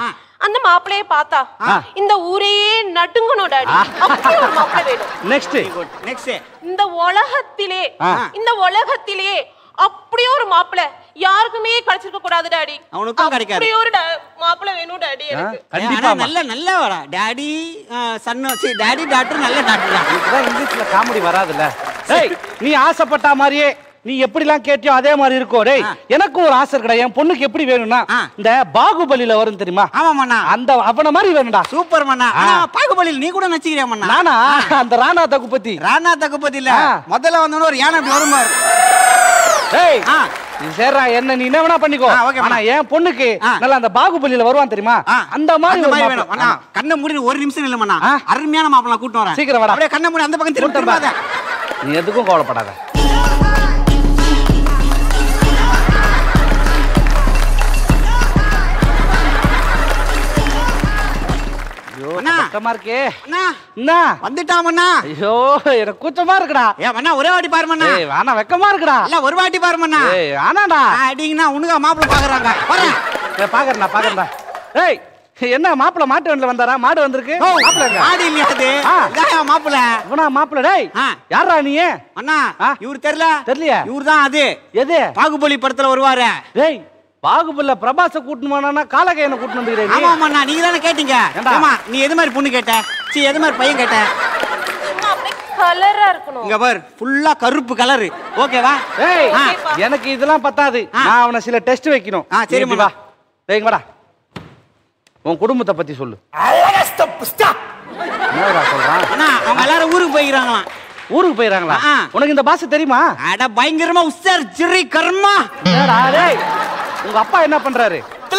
Speaker 1: அந்த மாப்பிளைய பார்த்தா இந்த ஊரையே நடுங்கணும் டாடி அப்படி ஒரு மாப்பிளை வேணும்
Speaker 6: நெக்ஸ்ட்
Speaker 13: நெக்ஸ்ட்
Speaker 1: இந்த உலகத்திலே
Speaker 6: ஆ.
Speaker 1: இந்த உலகத்திலே அப்படியே ஒரு மாப்பிளை யாருக்குமே கிடைச்சிருக்க கூடாது டாடி
Speaker 13: அவனுக்கும் கிடைக்காது.
Speaker 1: அப்படியே ஒரு டா- மாப்பிளை வேணும் டாடி எனக்கு
Speaker 6: கண்டிப்பா
Speaker 13: ஆனா நல்ல நல்ல வாடா டாடி சன்னு சரி டாடி டாக்டர் நல்ல டாக்டர் தான்
Speaker 6: இதுதான் இங்கிலீஷ்ல காமெடி வராதுல்ல டேய் நீ ஆசைப்பட்ட மாதிரியே நீ எப்படிலாம் கேட்டியோ அதே மாதிரி இருக்கும் டேய் எனக்கும் ஒரு ஆசை இருக்கடா என் பொண்ணுக்கு எப்படி வேணும்னா இந்த பாகுபலியில வரும் தெரியுமா
Speaker 13: ஆமா மண்ணா
Speaker 6: அந்த அவன மாதிரி வேணும்டா
Speaker 13: சூப்பர் மண்ணா ஆனா பாகுபலியில் நீ கூட நச்சுக்கிறியா மண்ணா
Speaker 6: நானா அந்த ராணா தகுபதி
Speaker 13: ராணா தகுபதி இல்ல
Speaker 6: ஆ.
Speaker 13: முதல்ல வந்தவன ஒரு யானை அப்படி வரும் பாரு
Speaker 6: டேய்
Speaker 13: ஆ.
Speaker 6: நீ சேர்றா என்ன நீ என்ன வேணா பண்ணிக்கோ
Speaker 13: ஆ, okay,
Speaker 6: ஆனா என் பொண்ணுக்கு
Speaker 13: ஆ.
Speaker 6: நல்லா அந்த பாகுபலியில வருவான் தெரியுமா
Speaker 13: ஆ.
Speaker 6: அந்த மாதிரி
Speaker 13: அந்த
Speaker 6: ஒரு
Speaker 13: மாதிரி
Speaker 6: மாப்பிள்ளை.
Speaker 13: வேணும் மண்ணா கண்ணை மூடி ஒரு நிமிஷம் இல்ல மண்ணா
Speaker 6: ஆ.
Speaker 13: அருமையான மாப்பிள்ளை கூட்டு வரேன்
Speaker 6: சீக்கிரம் வாடா.
Speaker 13: அப்படியே கண்ணை மூடி அந்த பக்கம் திரும்ப
Speaker 6: கூட்டம்
Speaker 13: திரும்பாத
Speaker 6: நீ எதுக்கும் கவலைப்படாத ஐயோ
Speaker 13: அண்ணா.
Speaker 6: கஷ்டமா இருக்கே
Speaker 13: அண்ணா
Speaker 6: என்ன
Speaker 13: வந்துட்டான் மண்ணா
Speaker 6: ஐயோ எனக்கு கூச்சமா இருக்குடா
Speaker 13: ஏ மண்ணா ஒரே வாட்டி பாரு மண்ணா
Speaker 6: ஏய் வேணா வெக்கமா இருக்குடா
Speaker 13: இல்ல ஒரு வாட்டி பாரு மண்ணா
Speaker 6: ஏய் வேணாடா
Speaker 13: அடிங்கன்னா உனக்கு மாப்பிள்ளை பாக்குறாங்க வரேன்
Speaker 6: ஏய், பாக்குறேன்டா பாக்குறேன்டா ஏய் என்ன மாப்பிள மாட்டு வண்டில வந்தாரா மாடு வந்திருக்கு மாப்பிள எங்க?
Speaker 13: ஆடி இல்லையா அது
Speaker 6: ஆ.
Speaker 13: இதான் மாப்பிள்ளை
Speaker 6: இவனா மாப்பிள டேய்
Speaker 13: ஆ.
Speaker 6: யாரா நீ
Speaker 13: அண்ணா
Speaker 6: ஆ.
Speaker 13: இவர் தெரியல
Speaker 6: தெரியலையா
Speaker 13: இவர் தான் அது
Speaker 6: எது
Speaker 13: பாகுபலி படத்துல வருவாரு
Speaker 6: டேய் பாகுபல்ல பிரபாச கூட்டணுமானா காலகையனை கூட்டு வந்துக்கிறேன்
Speaker 13: ஆமா ஆமாண்ணா நீங்க தானே கேட்டீங்க
Speaker 6: ஏண்டா?
Speaker 13: ஆமா நீ எது மாதிரி பொண்ணு கேட்ட சி எது மாதிரி பையன் கேட்ட
Speaker 1: அப்படியே கலரா இருக்கணும்
Speaker 13: இங்க பார் ஃபுல்லா கருப்பு கலரு ஓகேவா
Speaker 6: ஏய்
Speaker 13: ஆ.
Speaker 6: எனக்கு இதெல்லாம் பத்தாது
Speaker 13: ஆ.
Speaker 6: நான் அவனை சில டெஸ்ட் வைக்கணும்
Speaker 13: ஆ, சரி,
Speaker 6: நீ இப்படி வா டேய் இங்க வாடா உன் குடும்பத்தை பத்தி சொல்லு என்னடா சொல்றான்
Speaker 13: அண்ணா அவங்க எல்லாரும் ஊருக்கு போய்க்கிறாங்களாம்
Speaker 6: ஊருக்கு போயிடறாங்களா
Speaker 13: ஆ.
Speaker 6: உனக்கு இந்த பாஷை தெரியுமா
Speaker 13: அட பயங்கரமா உஸ்ஸர் சிரி கர்மா
Speaker 6: என்னடா டேய் உங்க அப்பா என்ன பண்றாரு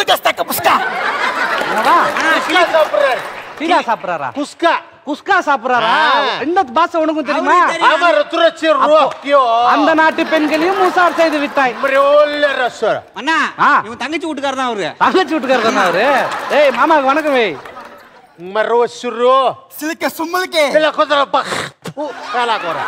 Speaker 6: என்னவா
Speaker 13: அண்ணா, கிளி-
Speaker 6: டீலா சாப்பிடுறாரா
Speaker 5: குஸ்கா
Speaker 6: குஸ்கா சாப்பிடுறாரா
Speaker 5: ஆ.
Speaker 6: இந்த பாஷை உனக்கும் தெரியுமா
Speaker 13: அவனுக்கு தெரியும்.
Speaker 5: ஆமா ரத்துரச்சி ரோக்கியோ
Speaker 6: அந்த நாட்டு பெண்களையும் மூசார் செய்து விட்டாய்
Speaker 5: மரியோல்ல ரசர
Speaker 13: அண்ணா
Speaker 6: ஆ.
Speaker 13: இவன் தங்கச்சி வீட்டுக்காரர் தான் அவரு
Speaker 6: தங்கச்சி வீட்டுக்காரர் தானே அவரு ஏய் மாமாக்கு வணக்கம் வை
Speaker 5: மரோசுரோ
Speaker 7: சிலுக்க சும்மலுக்கே
Speaker 5: இல்ல கொஞ்சம் பக் காலா கோரா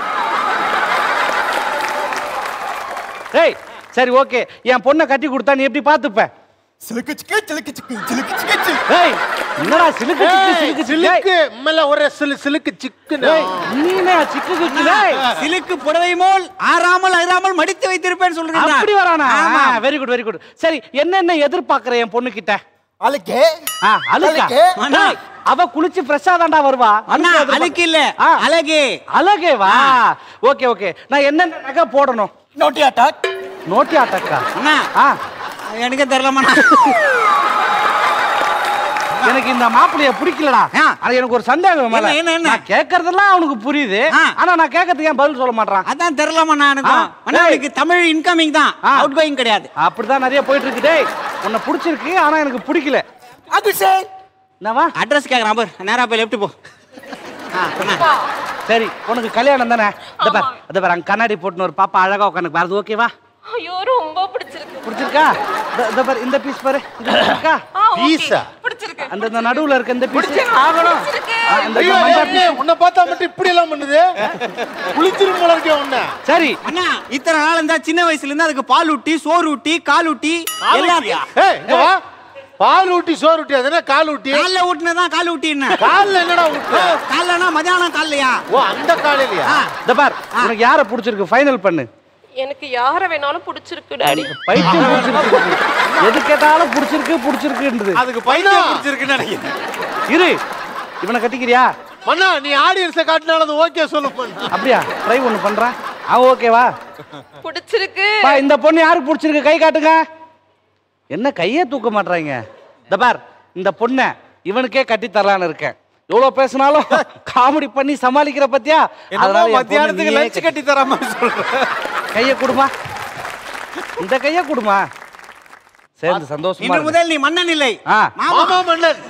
Speaker 6: ஏய் சரி ஓகே என் பொண்ணை கட்டி கொடுத்தா நீ எப்படி பாத்துப்ப
Speaker 7: சிலுக்கு சிக்கு சிலுக்கு சிக்கு சிலுக்கு சிக்கு
Speaker 6: ஏய் என்னடா சிலுக்கு சிக்கு சிலுக்கு சிலுக்கு
Speaker 5: சிலுக்கு மேல ஒரு சிலு சிலுக்கு சிக்குன்னு
Speaker 6: ஏய் நீனே சிக்கு சிக்கு டேய்
Speaker 13: சிலுக்கு புடவை மோல் ஆறாமல் அறாமல் மடித்து வைத்திருப்பேன்னு சொல்றேன்
Speaker 6: அப்படி வரானா
Speaker 13: ஆமா
Speaker 6: வெரி குட் வெரி குட் சரி என்னென்ன எதிர்பார்க்கற என் பொண்ணு கிட்ட
Speaker 7: அழுக்கே
Speaker 6: ஆ, அழுக்கா
Speaker 7: அழுக்கு.
Speaker 13: அண்ணா.
Speaker 6: டேய், அவ குளிச்சு ஃப்ரெஷ்ஷா தான்டா வருவா
Speaker 13: அண்ணா
Speaker 6: அழுக்கு எதிர்பார்க்க-
Speaker 13: அழுக்கு இல்ல
Speaker 6: ஆ.
Speaker 13: அழகு
Speaker 6: அழகே வா ஓகே ஓகே நான் என்னென்ன நகை போடணும்
Speaker 7: நோட்டி அட்டாக்
Speaker 6: நோட்டி ஆட்டக்கா
Speaker 13: அண்ணா
Speaker 6: ஆ
Speaker 13: எனக்கே தெரியலமா
Speaker 6: எனக்கு இந்த மாப்பிளைய பிடிக்கலடா
Speaker 13: ஆ.
Speaker 6: அது எனக்கு ஒரு சந்தேகம் மேல
Speaker 13: என்ன, என்ன, என்ன?
Speaker 6: நான் கேட்கறதெல்லாம் அவனுக்கு புரியுது
Speaker 13: ஆ.
Speaker 6: ஆனா நான் கேட்கறதுக்கு ஏன் பதில் சொல்ல மாட்டான்
Speaker 13: அதான் தெரியலமா எனக்கு
Speaker 6: ஆ.
Speaker 13: அண்ணா
Speaker 6: டேய்.
Speaker 13: எனக்கு தமிழ் இன்கமிங் தான்
Speaker 6: ஆ.
Speaker 13: அவுட் கோயிங் கிடையாது
Speaker 6: அப்படிதான் நிறைய போயிட்டு இருக்கு டேய் உன்னை பிடிச்சிருக்கு ஆனா எனக்கு பிடிக்கல
Speaker 7: அபிஷேக்
Speaker 6: என்னவா
Speaker 13: அட்ரஸ் கேக்குறான் பாரு நேரா போய் லெஃப்ட் போ ஆ, அண்ணா.
Speaker 6: சரி உனக்கு கல்யாணம் தானே இந்த பார் இந்த பார் அங்க கண்ணாடி போட்டுன்னு ஒரு பாப்பா அழகா உட்காந்து பாரு ஓகேவா
Speaker 1: ஐயோ ரொம்ப பிடிச்சிருக்கு
Speaker 6: பிடிச்சிருக்கா இந்த- இந்த பாரு இந்த பீஸ் பாரு இந்த piece இருக்கா
Speaker 1: ஆ, okay.
Speaker 5: பீஸா?
Speaker 1: பிடிச்சிருக்கு
Speaker 6: அந்த இந்த நடுவுல இருக்க இந்த பீஸ்
Speaker 13: ஆகணும்
Speaker 6: அந்த
Speaker 5: ஐயோ
Speaker 6: மஞ்சள்
Speaker 5: ஏய், ஏய், உன்னை பார்த்தா மட்டும் இப்படி எல்லாம் பண்ணுது குளிச்சிரும் போல இருக்கே உன்னை
Speaker 6: சரி
Speaker 13: அண்ணா இத்தனை நாள் இருந்தா சின்ன வயசுல இருந்து அதுக்கு பால் ஊட்டி சோறு ஊட்டி கால் ஊட்டி எல்லாத்தையும்
Speaker 5: ஏய் இங்க வா பால் ஊட்டி சோறு ஊட்டி அது என்ன கால் ஊட்டி
Speaker 13: கால்ல ஊட்டினதான் கால் ஊட்டி என்ன
Speaker 5: கால்ல என்னடா ஊட்டு
Speaker 13: கால்லனா மதியானம் கால்லையா
Speaker 5: ஓ அந்த காலையிலயா
Speaker 13: ஆ.
Speaker 6: இந்த பார் உனக்கு யாரை பிடிச்சிருக்கு ஃபைனல் பண்ணு
Speaker 1: எனக்கு யார வேணாலும் பிடிச்சிருக்கு டாடி
Speaker 6: பைத்தியம் பிடிச்சிருக்கு எது கேட்டாலும் பிடிச்சிருக்கு பிடிச்சிருக்குன்றது
Speaker 13: அதுக்கு பைத்தியம் பிடிச்சிருக்குன்னு நினைக்கிறேன்
Speaker 6: இரு இவனை கட்டிக்கிறியா
Speaker 5: மண்ணா நீ ஆடியன்ஸை காட்டினாலும் அது ஓகே சொல்லு மண்ணா
Speaker 6: அப்படியா ட்ரை ஒன்று பண்றேன் ஆ ஓகேவா
Speaker 1: பிடிச்சிருக்கு
Speaker 6: பா இந்த பொண்ணு யாருக்கு பிடிச்சிருக்கு கை காட்டுங்க என்ன கையே தூக்க மாட்றாங்க இந்த பார் இந்த பொண்ணை இவனுக்கே கட்டி தரலான்னு இருக்கேன் எவ்வளவு பேசினாலும் காமெடி பண்ணி சமாளிக்கிற பத்தியா அதனால என் பொண்ணை
Speaker 2: மத்தியானத்துக்கு
Speaker 6: நீயே
Speaker 2: லஞ்ச் கட்டி தர மாதிரி சொல்றேன்
Speaker 6: கைய கொடுமா இந்த கைய கொடுமா சேர்ந்து சந்தோஷமா
Speaker 13: இன்று
Speaker 6: இருங்க.
Speaker 13: முதல் நீ மன்னன் இல்லை
Speaker 6: ஆ
Speaker 13: மாமா
Speaker 5: மாமா மன்னன்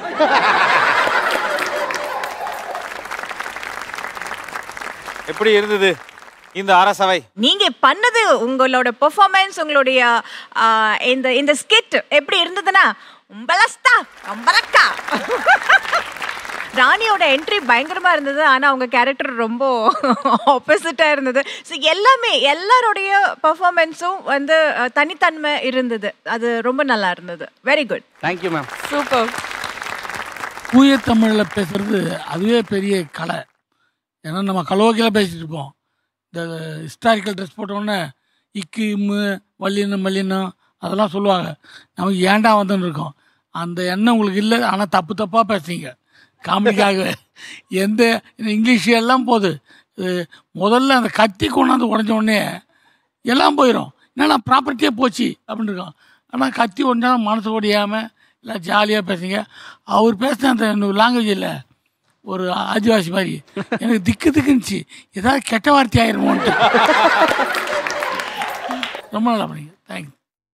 Speaker 2: எப்படி இருந்தது இந்த அரசவை
Speaker 9: நீங்க பண்ணது உங்களோட பெர்ஃபார்மன்ஸ் உங்களுடைய ஆ, இந்த இந்த ஸ்கிட் எப்படி இருந்ததுன்னா உம்பலஸ்தா அம்பலக்கா ராணியோட என்ட்ரி பயங்கரமா இருந்தது ஆனா அவங்க கேரக்டர் ரொம்ப ஆப்போசிட்டா இருந்தது ஸோ எல்லாமே எல்லாருடைய பெர்ஃபார்மன்ஸும் வந்து அஹ், தனித்தன்மை இருந்தது அது ரொம்ப நல்லா இருந்தது very good
Speaker 6: thank you ma'am
Speaker 3: super
Speaker 8: தூய தமிழில் பேசுறது அதுவே பெரிய கலை ஏன்னா நம்ம கலோக்கியில் பேசிட்டு இருப்போம் இந்த ஹிஸ்டாரிக்கல் ட்ரெஸ் போட்டோடனே இக்கு இம்மு வல்லினம் மல்லினம் அதெல்லாம் சொல்லுவாங்க நமக்கு ஏன்டா வந்துன்னு இருக்கோம் அந்த எண்ணம் உங்களுக்கு இல்லை ஆனால் தப்பு தப்பாக பேசுறீங்க காமெடிக்காகவே எந்த இந்த இங்கிலீஷ் எல்லாம் போகுது இது முதல்ல அந்த கத்தி கொண்டாந்து உடஞ்ச உடனே எல்லாம் போயிடும் என்னன்னா ப்ராப்பர்ட்டியே போச்சு அப்படின்னு இருக்கோம் ஆனால் கத்தி ஒன்றா மனசு ஒடியாமல் எல்லாம் ஜாலியாக பேசுங்க அவர் பேசின அந்த லாங்குவேஜ் இல்லை ஒரு ஆதிவாசி மாதிரி எனக்கு திக்கு திக்குன்னுச்சு ஏதாவது கெட்ட வார்த்தை ஆயிருமோன்ட்டு ரொம்ப நல்லா பண்ணீங்க தேங்க்ஸ்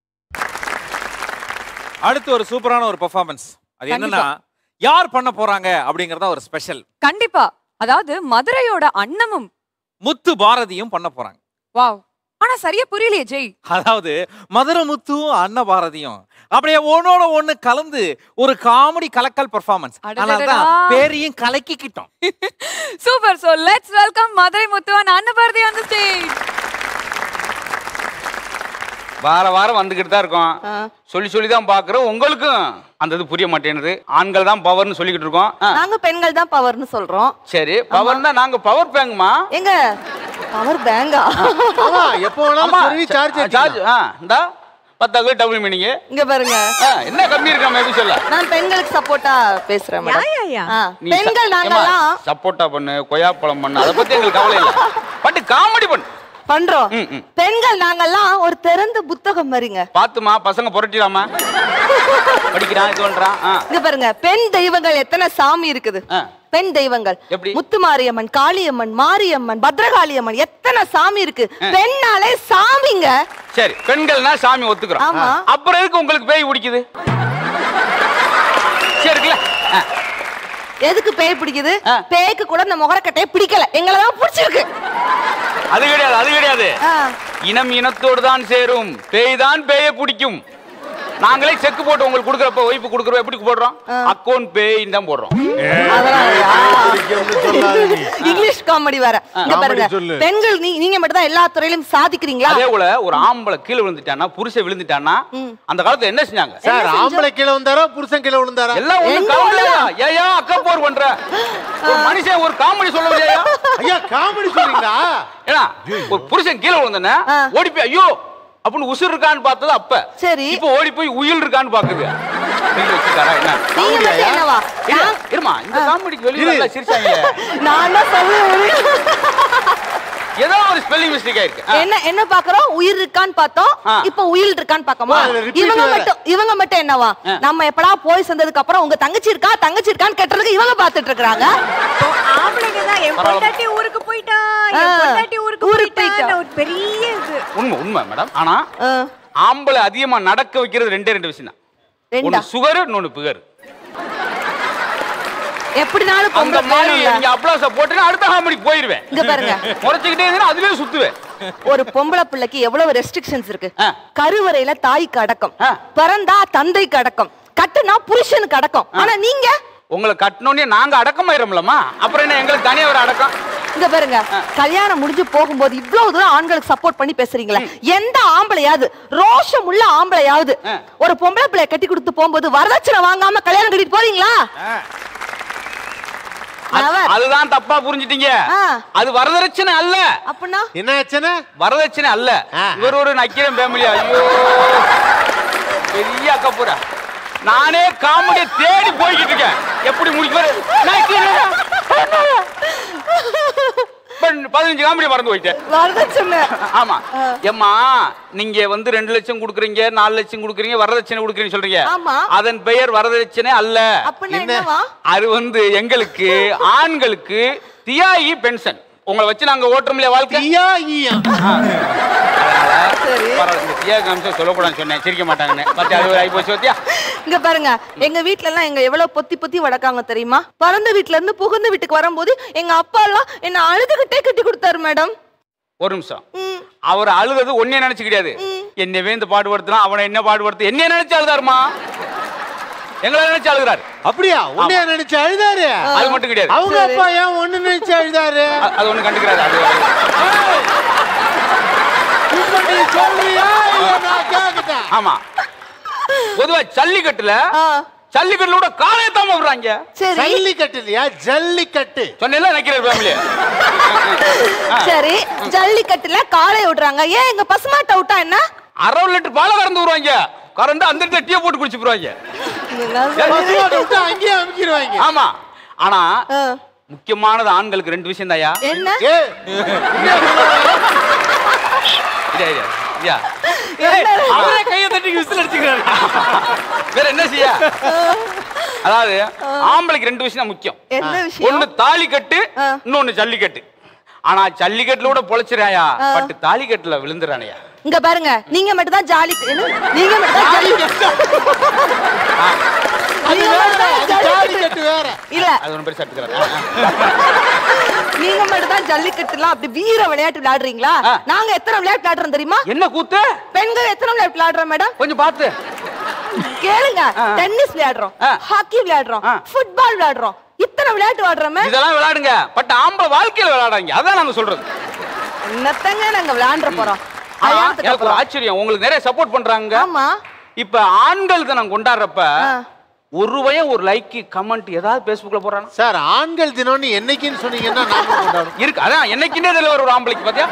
Speaker 2: அடுத்து ஒரு சூப்பரான ஒரு பெர்ஃபார்மன்ஸ் அது என்னன்னா யார் பண்ண போறாங்க அப்படிங்கறத ஒரு ஸ்பெஷல்
Speaker 3: கண்டிப்பா அதாவது மதுரையோட அன்னமும்
Speaker 2: முத்து பாரதியும் பண்ண போறாங்க
Speaker 3: வாவ் ஆனா சரியா புரியலையே ஜெய்
Speaker 2: அதாவது மதுரை முத்துவும் அன்ன பாரதியும் அப்படியே ஒன்னோட ஒண்ணு கலந்து ஒரு காமெடி கலக்கல் பெர்ஃபார்மன்ஸ் அதனாலதான்
Speaker 3: அடடடா.
Speaker 2: பேரையும் கலக்கிக்கிட்டோம்
Speaker 3: super so let's welcome Madurai முத்துவன் அன்னபாரதி ஆன் தி ஸ்டேஜ்
Speaker 12: வார வாரம் வந்துகிட்டு தான் இருக்கோம் சொல்லி சொல்லி தான் பாக்குறோம் உங்களுக்கும் அந்த இது புரிய மாட்டேங்குது ஆண்கள் தான் பவர்னு சொல்லிக்கிட்டு இருக்கோம் ஆ,
Speaker 14: நாங்க பெண்கள் தான் பவர்னு சொல்றோம்
Speaker 12: சரி பவர்னா நாங்க பவர் பேங்குமா
Speaker 14: எங்க பவர் பேங்கா
Speaker 5: எப்போ வேணாலும் சொல்லி சார்ஜ்
Speaker 12: சார்ஜ் ஆ இந்தா பத்தாவது டபுள் மீனிங்
Speaker 14: இங்க பாருங்க
Speaker 12: என்ன கம்மி இருக்கா எப்படி சொல்ல
Speaker 14: நான் பெண்களுக்கு சப்போர்ட்டா பேசுறேன் மேடம் ஆ,
Speaker 12: நீ
Speaker 14: பெண்கள் நாங்கெல்லாம்
Speaker 12: சப்போட்டா பண்ணு கொய்யாப்பழம் பண்ணு அதை பத்தி எங்களுக்கு கவலை இல்லை பட் காமெடி பண்ணு
Speaker 14: பண்றோம்
Speaker 12: ம், ம்.
Speaker 14: பெண்கள் நாங்கெல்லாம் ஒரு திறந்த புத்தகம் மாதிரிங்க
Speaker 12: பாத்துமா பசங்க புரட்டிடாமா படிக்கிறான் இது பண்றான் ஆ.
Speaker 14: இங்க பாருங்க பெண் தெய்வங்கள் எத்தனை சாமி இருக்குது
Speaker 12: ஆ.
Speaker 14: பெண் தெய்வங்கள்
Speaker 12: எப்படி?
Speaker 14: முத்துமாரியம்மன் காளியம்மன் மாரியம்மன் பத்ரகாளியம்மன் எத்தனை சாமி இருக்கு பெண்ணாலே சாமிங்க
Speaker 12: சரி பெண்கள்னா சாமி ஒத்துக்கிறோம்
Speaker 14: ஆமா.
Speaker 12: அப்புறம் எதுக்கு உங்களுக்கு பேய் பிடிக்குது சரி இருக்குல்ல ஆ.
Speaker 14: எதுக்கு பேய் பிடிக்குது பேய்க்கு கூட இந்த முகரக்கட்டையை பிடிக்கல எங்களை தான் பிடிச்சிருக்கு
Speaker 12: அது கிடையாது அது கிடையாது
Speaker 14: ஆ.
Speaker 12: இனம் இனத்தோடு தான் சேரும் பேய் தான் பேயை பிடிக்கும் நாங்களே செக் போட்டு உங்களுக்கு கொடுக்குறப்ப ஒய்ஃபு கொடுக்குறப்ப எப்படி போடுறோம் அக்கௌண்ட் பேய் தான் போடுறோம்
Speaker 14: இங்கிலீஷ் காமெடி வேற இங்க
Speaker 12: comedy
Speaker 14: பாருங்க
Speaker 12: சொல்லு.
Speaker 14: பெண்கள் நீ- நீங்க மட்டும் தான் எல்லா துறையிலும் சாதிக்கிறீங்களா
Speaker 12: அதே போல ஒரு ஆம்பளை கீழே விழுந்துட்டானா புருஷன் விழுந்துட்டானா அந்த காலத்துல என்ன செஞ்சாங்க
Speaker 5: சார் ஆம்பளை கீழே வந்தாரா புருஷன் கீழே விழுந்தாரா
Speaker 12: எல்லாம் ஒண்ணு கவலையா ஏயா அக்கா போர் பண்ற ஒரு மனுஷன் ஒரு காமெடி சொல்ல முடியா
Speaker 5: ஐயா காமெடி சொல்றீங்களா
Speaker 12: ஏன்னா ஒரு புருஷன் கீழே விழுந்தன ஓடி போய் ஐயோ அப்படின்னு உசுர் இருக்கான்னு பார்த்தது அப்ப
Speaker 14: சரி
Speaker 12: இப்போ ஓடி போய் உயில் இருக்கான்னு பாக்குது வெளிய வச்சுட்டாரா என்ன
Speaker 14: நீங்க மட்டும் என்னவா
Speaker 12: இல்ல, இருமா இந்த காமெடிக்கு வெளியே நல்லா சிரிச்சாங்க
Speaker 14: நான் தான் சொல்லுவேன்
Speaker 12: ஏதோ ஒரு ஸ்பெல்லிங் மிஸ்டேக் ஆயிருக்கு ஆ.
Speaker 14: என்ன என்ன பாக்குறோம் உயிர் இருக்கான்னு பார்த்தோம் இப்போ உயில் இருக்கான்னு பார்க்கமா
Speaker 12: அதுல repeat
Speaker 14: இவங்க
Speaker 12: வேற.
Speaker 14: மட்டும் இவங்க மட்டும் என்னவா நம்ம எப்படா போய் சேர்ந்ததுக்கு அப்புறம் உங்க தங்கச்சி இருக்கா தங்கச்சி இருக்கான்னு கேட்டதுக்கு இவங்க பாத்துட்டு இருக்காங்க
Speaker 9: ஆம்பளைங்க தான் என் பொண்டாட்டி ஊருக்கு போயிட்டா என்
Speaker 14: ஆ.
Speaker 9: பொண்டாட்டி ஊருக்கு
Speaker 14: ஊருக்கு
Speaker 9: போயிட்டா ஒரு பெரிய இது
Speaker 12: உண்மை உண்மை மேடம் ஆனா ஆம்பளை அதிகமா நடக்க வைக்கிறது ரெண்டே ரெண்டு விஷயம் தான்
Speaker 14: ரெண்டா?
Speaker 12: ஒன்னு சுகர் இன்னொன்னு பிகர்
Speaker 14: எப்படினாலும்
Speaker 12: அந்த
Speaker 14: பொம்பளை
Speaker 12: மாதிரி
Speaker 14: பிள்ளைங்க.
Speaker 12: நீங்க அப்ளாஸ போட்டுனா அடுத்த காமெடிக்கு போயிருவேன்
Speaker 14: இங்க பாருங்க.
Speaker 12: முறைச்சுக்கிட்டே இருந்தா அதுவே சுத்துவேன்
Speaker 14: ஒரு பொம்பளை பிள்ளைக்கு எவ்வளவு ரெஸ்ட்ரிக்ஷன்ஸ் இருக்கு கருவறையில தாய்க்கு அடக்கம் பிறந்தா தந்தைக்கு அடக்கம் கட்டுனா புருஷனுக்கு அடக்கம் ஆனா நீங்க
Speaker 12: உங்களை கட்டணும்னே நாங்க அடக்கமாயிரோம்லமா அப்புறம் என்ன எங்களுக்கு தனியா ஒரு அடக்கம்
Speaker 14: இங்க பாருங்க கல்யாணம் முடிஞ்சு போகும்போது இவ்வளவு தூரம் ஆண்களுக்கு சப்போர்ட் பண்ணி பேசுறீங்களா எந்த ஆம்பளையாவது ரோஷம் உள்ள ஆம்பளையாவது ஒரு பொம்பளை பிள்ளைய கட்டி கொடுத்து போகும்போது வரதட்சணை வாங்காம கல்யாணம் கட்டிட்டு போறீங்களா
Speaker 12: அது- அதுதான் தப்பா புரிஞ்சிட்டீங்க
Speaker 14: ஆ.
Speaker 12: அது வரதட்சணை அல்ல
Speaker 14: அப்படின்னா
Speaker 5: என்ன ஆச்சுன்னா
Speaker 12: வரதட்சணை அல்ல இவர் ஒரு நக்கிரம் ஃபேமிலி ஐயோ பெரிய அக்கப்பூரா நானே காமெடியை தேடி போய்கிட்டு இருக்கேன் எப்படி முடிக்க பதினஞ்சு காமெடி மறந்து போயிட்டேன்
Speaker 14: வரதட்சணை
Speaker 12: ஆமா ஏம்மா நீங்க வந்து ரெண்டு லட்சம் கொடுக்குறீங்க நாலு லட்சம் கொடுக்குறீங்க வரதட்சணை கொடுக்குறீங்க சொல்றீங்க
Speaker 14: ஆமா.
Speaker 12: அதன் பெயர் வரதட்சணை அல்ல
Speaker 14: அப்படின்னா என்னவா
Speaker 12: அது வந்து எங்களுக்கு ஆண்களுக்கு தியாகி பென்ஷன் உங்களை வச்சு நாங்க ஓட்டுறோம் இல்லையா வாழ்க்கை பரவாயில்ல, இந்த தியாகி அம்சம் சொல்லக்கூடாதுன்னு சொன்னேன் சிரிக்க மாட்டாங்கன்னு பத்தி அது ஆகி போச்சு பத்தியா
Speaker 14: இங்க பாருங்க எங்க வீட்ல எல்லாம் எங்க எவ்வளவு பொத்தி பொத்தி வளர்க்காங்க தெரியுமா பிறந்த வீட்ல இருந்து புகுந்த வீட்டுக்கு வரும்போது எங்க அப்பா எல்லாம் என்ன அழுதுகிட்டே கட்டி கொடுத்தாரு மேடம்
Speaker 12: ஒரு நிமிஷம் அவர் அழுதது ஒன்னே நினைச்சு கிடையாது என்னை வேந்து பாடுபடுத்தினா அவனை என்ன பாடுபடுத்து என்ன நினைச்சு அழுதாருமா எங்களை நினைச்சு அழுகிறாரு
Speaker 5: அப்படியா உன்னைய நினைச்சு அழுதாரு
Speaker 12: அது மட்டும் கிடையாது
Speaker 5: அவங்க அப்பா ஏன் ஒண்ணு நினைச்சு அழுதாரு
Speaker 12: அ- அது ஒண்ணு கண்டுக்கிறாரு அது
Speaker 5: இப்ப நீ சொல்றியா இல்ல நான் கேக்குதா
Speaker 12: ஆமா பொதுவா ஜல்லிக்கட்டுல ஜல்லிக்கட்டுல கூட காலையை தான் விடுறாங்க
Speaker 14: சரி
Speaker 5: ஜல்லிக்கட்டு இல்லையா ஜல்லிக்கட்டு
Speaker 12: சொன்னேன்ல நிக்கிற ஃபேமிலி
Speaker 14: சரி ஜல்லிக்கட்டுல காளை விடுறாங்க ஏன் எங்க பசுமாட்டை விட்டா என்ன
Speaker 12: அரை லிட்டர் பாலை கறந்து விடுவாங்க கறந்து அந்த இடத்துல டீ போட்டு குடிச்சு போடுவாங்க
Speaker 5: பசுமாட்டை விட்டு அங்கேயே அமுக்கிடுவாங்க
Speaker 12: ஆமா ஆனா முக்கியமானது ஆண்களுக்கு ரெண்டு விஷயம் தாயா
Speaker 14: என்ன
Speaker 2: அவரே கையை தட்டி விசில் அடிச்சுக்கிறாரு
Speaker 12: வேற என்ன செய்ய அதாவது ஆம்பளைக்கு ரெண்டு விஷயம் தான் முக்கியம்
Speaker 14: என்ன விஷயம்
Speaker 12: ஒண்ணு தாலி கட்டு இன்னொன்னு ஜல்லிக்கட்டு ஆனா ஜல்லிக்கட்டுல கூட பொழைச்சிடாயா
Speaker 14: ஆ.
Speaker 12: பட் தாலி கட்டுல விழுந்துறானயா
Speaker 14: இங்க பாருங்க நீங்க மட்டும் தான் ஜாலி என்ன? நீங்க மட்டும் தான் ஜல்லி நீங்க மட்டும் தான் ஜல்லிக்கட்டு.
Speaker 5: வேற
Speaker 14: இல்ல
Speaker 12: அது ஒண்ணு பெருசா எடுத்துக்கிறாரு
Speaker 14: நீங்க மட்டும் தான் ஜல்லிக்கட்டுலாம் அப்படி வீர விளையாட்டு விளையாடுறீங்களா நாங்க எத்தனை விளையாட்டு விளையாடுறோம் தெரியுமா
Speaker 12: என்ன கூத்து
Speaker 14: பெண்கள் எத்தனை விளையாட்டு விளையாடுறோம் மேடம்
Speaker 12: கொஞ்சம் பார்த்து
Speaker 14: கேளுங்க டென்னிஸ் விளையாடுறோம் ஹாக்கி விளையாடுறோம் ஃபுட்பால் விளையாடுறோம் இத்தனை விளையாட்டு விளையாடுறோமே
Speaker 12: இதெல்லாம் விளையாடுங்க பட் ஆம்பளை வாழ்க்கையில விளையாடாங்க அதான் நாங்க சொல்றது
Speaker 14: என்னத்தங்க நாங்க விளையாண்டுற போறோம்
Speaker 12: ஆனா,
Speaker 14: கல்யாணத்துக்கு
Speaker 12: எனக்கு ஒரு
Speaker 14: அப்புறம்.
Speaker 12: ஆச்சரியம் உங்களுக்கு நிறைய சப்போர்ட் பண்றாங்க
Speaker 14: ஆமா
Speaker 12: இப்ப ஆண்கள் தினம் கொண்டாடுறப்ப ஒரு பையன் ஒரு லைக் கமெண்ட் ஏதாவது பேஸ்புக்ல போறானா
Speaker 5: சார் ஆண்கள் தினம்னு என்னைக்குன்னு சொன்னீங்கன்னா நாம கொண்டாடுவோம்
Speaker 12: இருக்கு அதான் என்னைக்குன்னே தெரியல ஒரு ஆம்பளைக்கு பாத்தியா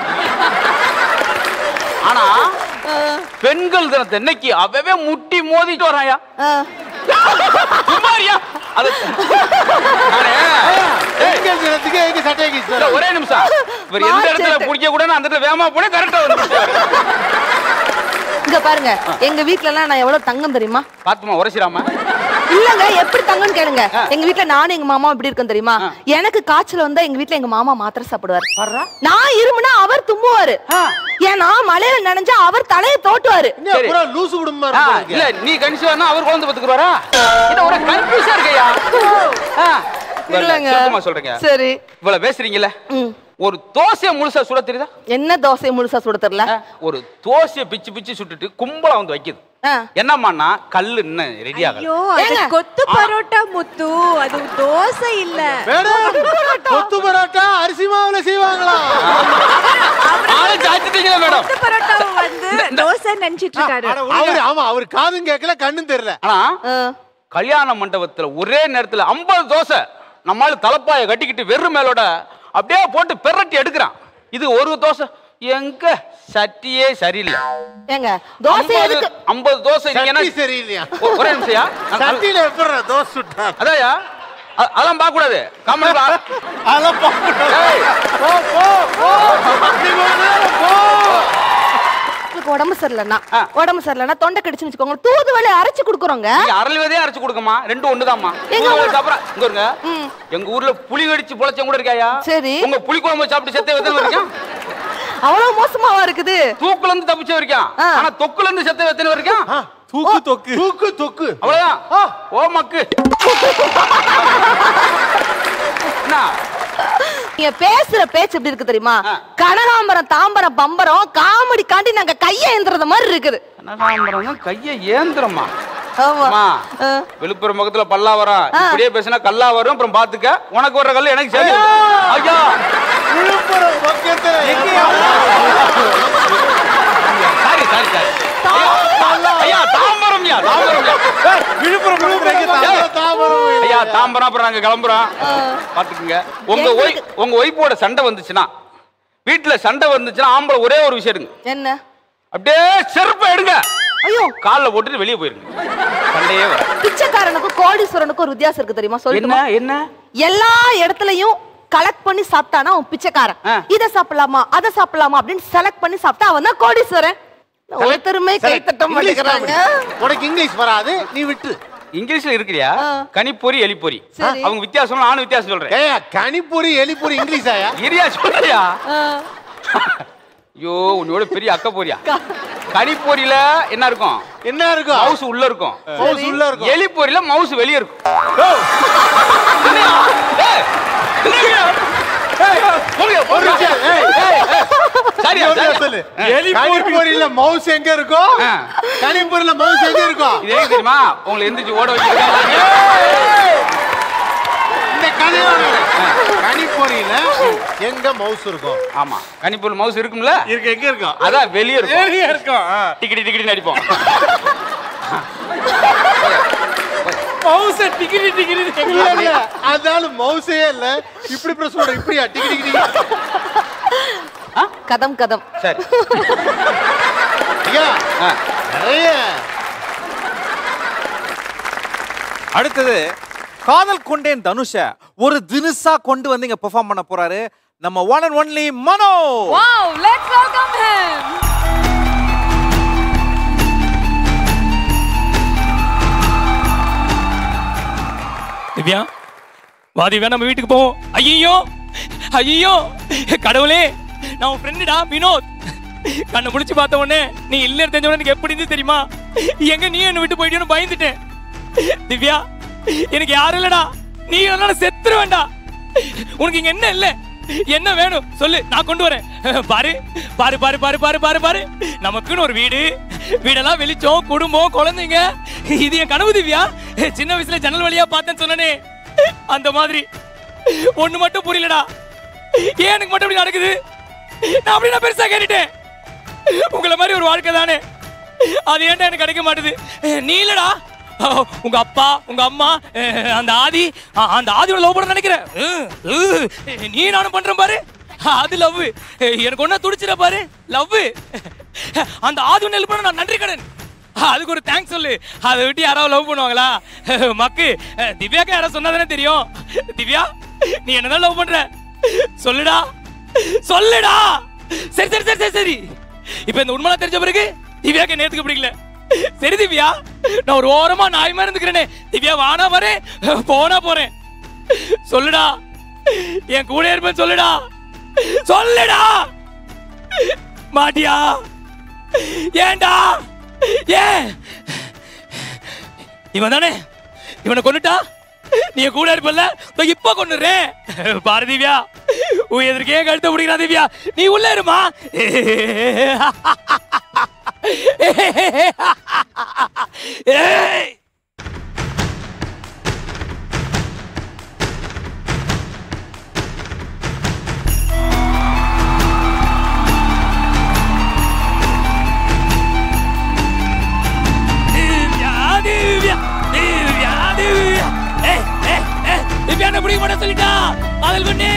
Speaker 12: ஆனா பெண்கள் தினத்தை என்னைக்கு அவவே முட்டி மோதிட்டு வராயா சும்மாரியா அது நானே,
Speaker 5: பெண்கள் தினத்துக்கு எங்க சட்டை
Speaker 12: இல்ல, ஒரே நிமிஷம் இவர் எந்த இடத்துல பிடிக்க கூட அந்த இடத்துல வேகமா போன கரெக்டா வந்து
Speaker 14: இங்க பாருங்க எங்க வீட்ல எல்லாம் நான் எவ்வளவு தங்கம் தெரியுமா
Speaker 12: பாத்துமா உரைச்சிராம
Speaker 14: இல்லங்க எப்படி தங்கம்னு கேளுங்க எங்க வீட்ல நானும் எங்க மாமா எப்படி இருக்கோம் தெரியுமா எனக்கு காய்ச்சல் வந்தா எங்க வீட்ல எங்க மாமா மாத்திரை சாப்பிடுவாரு நான் இருமுனா அவர் தும்முவாரு ஏன்னா மலையில நனைஞ்சா அவர் தலையை தோட்டுவாரு
Speaker 12: சரி.
Speaker 5: லூசு குடும்பமா
Speaker 12: ஆ,
Speaker 5: இருக்கு
Speaker 12: இல்ல நீ கணிச்சுவானா அவர் குழந்தை பத்துக்குறாரா இது ஒரு கன்ஃபியூஸா இருக்கையா
Speaker 14: இல்லைங்க.
Speaker 12: சுருக்கமா சொல்றீங்க
Speaker 14: சரி
Speaker 12: இவ்வளவு பேசுறீங்கல்ல ஒரு தோசையை முழுசா சுட தெரியுதா
Speaker 14: என்ன தோசை முழுசா சுட தெரியல
Speaker 12: ஒரு தோசையை பிச்சு பிச்சு சுட்டுட்டு கும்பலா வந்து வைக்குது
Speaker 14: ஆ.
Speaker 12: என்னம்மாண்ணா கல்லு இன்னும் ரெடி ஆகல
Speaker 9: ஐயோ அது கொத்து பரோட்டா முத்து அது தோசை இல்ல
Speaker 5: மேடம் கொத்து பரோட்டா அரிசி மாவுல செய்வாங்களா
Speaker 12: ஆளை சாச்சிட்டீங்களா மேடம்
Speaker 9: கொத்து பரோட்டாவை வந்து தோசை நினைச்சிட்டு இருக்காரு
Speaker 5: அவரு ஆமா அவர் காதும் கேட்கல கண்ணும் தெரியல
Speaker 12: ஆனா கல்யாண மண்டபத்துல ஒரே நேரத்துல 50 தோசை நம்மால தலைப்பாய கட்டிக்கிட்டு வெறும் மேலோட அப்படியே போட்டு பெரட்டி எடுக்கிறான் இது ஒரு தோசை எங்க சட்டியே சரியில்லை
Speaker 14: ஏங்க தோசை
Speaker 12: ஐம்பது
Speaker 14: எதுக்கு
Speaker 12: ஐம்பது தோசை நீங்க என்ன
Speaker 5: சட்டி சரியில்லையா
Speaker 12: ஒ- ஒரே நிமிஷம்யா
Speaker 5: சட்டியில எப்படி தோசை சுட்டா
Speaker 12: அதான்யா அ- அதெல்லாம் பார்க்க கூடாது கமல்
Speaker 5: அதெல்லாம் போ போ போ நீ ஒரு நேரம் போ
Speaker 14: உங்களுக்கு உடம்பு சரியில்லைன்னா உடம்பு சரியில்லைன்னா தொண்டை கடிச்சுன்னு வச்சுக்கோங்க தூதுவளை அரைச்சு கொடுக்குறோங்க
Speaker 12: நீங்க அரளிவதே அரைச்சு கொடுக்கமா ரெண்டும் ஒண்ணுதாம்மா
Speaker 14: எங்க
Speaker 12: ஊர்ல
Speaker 14: ஊர்-
Speaker 12: சாப்பிடா இங்க இருங்க எங்க ஊர்ல புளி கடிச்சு பொழைச்சவங்க கூட இருக்காயா
Speaker 14: சரி.
Speaker 12: உங்க புளி குழம்பு சாப்பிட்டு செத்த வெத்தல வரைக்கும்
Speaker 14: அவ்வளவு மோசமாவா இருக்குது
Speaker 12: தூக்குல இருந்து தப்பிச்ச வரைக்கும் ஆனா தொக்குல இருந்து செத்த வெத்தல வரைக்கும்
Speaker 5: தூக்கு தொக்கு தூக்கு தொக்கு
Speaker 12: அவ்வளவுதான் ஓ மக்கு என்ன
Speaker 14: நீங்க பேசுற பேச்சு எப்படி இருக்கு தெரியுமா கனகாம்பரம் தாம்பரம் பம்பரம் காமெடி காண்டி நாங்க கைய ஏந்துறது மாதிரி இருக்குது
Speaker 12: கனகாம்பரம் கைய ஏந்திரமா
Speaker 14: ஆமா
Speaker 12: அம்மா, விழுப்புரம் பக்கத்துல பல்லா வரும் இப்படியே பேசினா கல்லா வரும் அப்புறம் பாத்துக்க உனக்கு வர்ற கல்லு எனக்கு சேர்ந்து ஐயா
Speaker 5: விழுப்புரம் பக்கத்துல
Speaker 12: சாரி சாரி சாரி ஐயா தாம்பரம்யா தாம்பரம்யா
Speaker 5: விழுப்புரம் பக்கத்துல எங்க தாம்பரம், தாம்பரம்
Speaker 12: ஐயா தாம்பரம் அப்புறம் நாங்க கிளம்புறோம் பாத்துக்குங்க உங்க ஒய் உங்க ஒய்ஃபோட சண்டை வந்துச்சுன்னா வீட்டுல சண்டை வந்துச்சுன்னா ஆம்பளை ஒரே ஒரு விஷயம் எடுங்க
Speaker 14: என்ன
Speaker 12: அப்படியே செருப்பை எடுங்க
Speaker 14: ஐயோ
Speaker 12: கால்ல போட்டுட்டு வெளியே போயிருங்க சண்டையே வர
Speaker 14: பிச்சைக்காரனுக்கும் கோடீஸ்வரனுக்கும் ஒரு வித்தியாசம் இருக்கு தெரியுமா
Speaker 12: என்ன
Speaker 14: சொல்லுங்க
Speaker 12: என்ன
Speaker 14: எல்லா இடத்துலயும் கலெக்ட் பண்ணி சாப்பிட்டானா அவன் பிச்சைக்காரன் இத சாப்பிடலாமா அத சாப்பிடலாமா அப்படின்னு செலக்ட் பண்ணி சாப்பிட்டா அவன் தான் கோடீஸ்வரன் ஒருத்தருமே கை தட்ட மாட்டேங்கிறாங்க
Speaker 5: உனக்கு இங்கிலீஷ் வராது நீ விட்டு
Speaker 12: இங்கிலீஷ்ல இருக்கிறியா கனிப்பொறி எலிப்பொரி
Speaker 14: சரி.
Speaker 12: அவங்க வித்தியாசம் நானும் வித்தியாசம் சொல்றேன்
Speaker 5: ஏயா கனிப்பொரி எலிப்பொரி இங்கிலீஷ் ஆயா
Speaker 12: இரியா சொல்றியா ஐயோ உன்னோட பெரிய அக்க போறியா கனிப்பொரியில என்ன இருக்கும்
Speaker 5: என்ன இருக்கும்
Speaker 12: மவுஸ் உள்ள இருக்கும்
Speaker 5: மவுஸ் உள்ள இருக்கும்.
Speaker 12: எலிப்பொரியில மவுஸ் வெளிய இருக்கும் என்னையா? ஏய், என்னையா? ஏய், போங்க,
Speaker 5: ஒரு
Speaker 12: போங்க.
Speaker 5: நிமிஷம், ஏய், ஏய், ஏய்.
Speaker 12: சரியா,
Speaker 5: நீ ஒண்ணு
Speaker 12: சரியா?
Speaker 5: சொல்லு.
Speaker 12: எலிப்பொரி.
Speaker 5: கனிப்பொரியில மவுஸ் எங்க இருக்கும் கனிப்பொரியில மவுஸ் எங்க இருக்கும்
Speaker 12: இது ஏன் தெரியுமா உங்களை எந்திரிச்சு ஓட வச்சிருக்காங்க
Speaker 5: இந்த கதையோட கனிப்பொரியில எங்க மவுஸ் இருக்கும்
Speaker 12: ஆமா கனிப்பொருள் மவுஸ் இருக்கும்ல
Speaker 5: இருக்கு எங்க இருக்கும்
Speaker 12: அதான் வெளிய இருக்கும்
Speaker 5: வெளிய இருக்கும்
Speaker 12: டிக்கெட் டிக்கெட் அடிப்போம்
Speaker 8: மவுச டிகிரி டிகிரி
Speaker 5: இல்ல இல்ல அதனால மவுசே இல்ல இப்படி பிரஸ் பண்ற இப்படியா டிகி டிகி
Speaker 14: கதம் கதம்
Speaker 12: சரி
Speaker 5: ஐயா நிறைய
Speaker 2: அடுத்தது காதல் கொண்டேன் தனுஷ ஒரு தினுசா கொண்டு வந்து இங்க பெர்ஃபார்ம் பண்ண போறாரு நம்ம one and only Mano
Speaker 3: Wow, let's welcome him.
Speaker 15: Divya வா திவ்யா நம்ம வீட்டுக்கு போவோம் ஐயோ ஐயோ கடவுளே நான் உன் ஃப்ரெண்டுடா வினோத் கண்ணை முடிச்சு பார்த்த உடனே நீ இல்ல தெரிஞ்ச உடனே எனக்கு எப்படி இருந்துச்சு தெரியுமா எங்க நீ என்ன விட்டு போயிட்டேன்னு பயந்துட்டேன் திவ்யா எனக்கு யாரும் இல்லடா நீ இல்லைன்னா செத்துரு வேண்டா உனக்கு இங்க என்ன இல்ல என்ன வேணும் சொல்லு நான் கொண்டு வரேன் பாரு பாரு பாரு பாரு பாரு பாரு பாரு நமக்குன்னு ஒரு வீடு வீடெல்லாம் வெளிச்சம் குடும்பம் குழந்தைங்க இது என் கனவு திவ்யா சின்ன வயசுல ஜன்னல் வழியா பார்த்தேன்னு சொன்னனே அந்த மாதிரி ஒண்ணு மட்டும் புரியலடா ஏன் எனக்கு மட்டும் இப்படி நடக்குது நான் அப்படி நான் பெருசா கேட்டுட்டேன் உங்களை மாதிரி ஒரு வாழ்க்கை தானே அது ஏன்டா எனக்கு கிடைக்க மாட்டுது நீ இல்லடா உங்க அப்பா உங்க அம்மா அஹ், அந்த ஆதி அ- அந்த ஆதியோட லவ் பண்ண நினைக்கிறேன் உம், உம். நீ நானும் பண்றேன் பாரு அது லவ் எனக்கு ஒண்ணா துடிச்சிட பாரு லவ் அந்த ஆதி ஒண்ணு பண்ண நான் நன்றி கடன் அதுக்கு ஒரு தேங்க்ஸ் சொல்லு அதை விட்டு யாராவது லவ் பண்ணுவாங்களா மக்கு திவ்யாக்கு யாராவது சொன்னாதானே தெரியும் திவ்யா நீ என்னதான் லவ் பண்ற சொல்லுடா சொல்லுடா சரி சரி சரி சரி சரி இப்ப இந்த உண்மைலாம் தெரிஞ்ச பிறகு திவ்யாக்கு நேத்துக்கு பிடிக்கல சரி திவ்யா நான் ஒரு ஓரமா நாயமா இருந்துக்கிறேனே திவ்யா வானா வரேன் போனா போறேன் சொல்லுடா என் கூட இருப்பேன் சொல்லுடா சொல்லுடா மாட்டியா ஏன்டா ஏன் இவன் தானே இவனை கொண்டுட்டா நீ என் கூட இருப்பல்ல இதோ இப்ப கொண்டுறேன் பாரு திவ்யா உன் எதிர்க்கே கழுத்த பிடிக்கிறான் திவ்யா நீ உள்ள இருமா ஏய் திவ்யா திவ்யா திவ்யா திவ்யா ஏய் ஏய் ஏய் திவ்யா என்ன பிடிக்க மாட்டேன் சொல்லிட்டா காதல் பண்ணே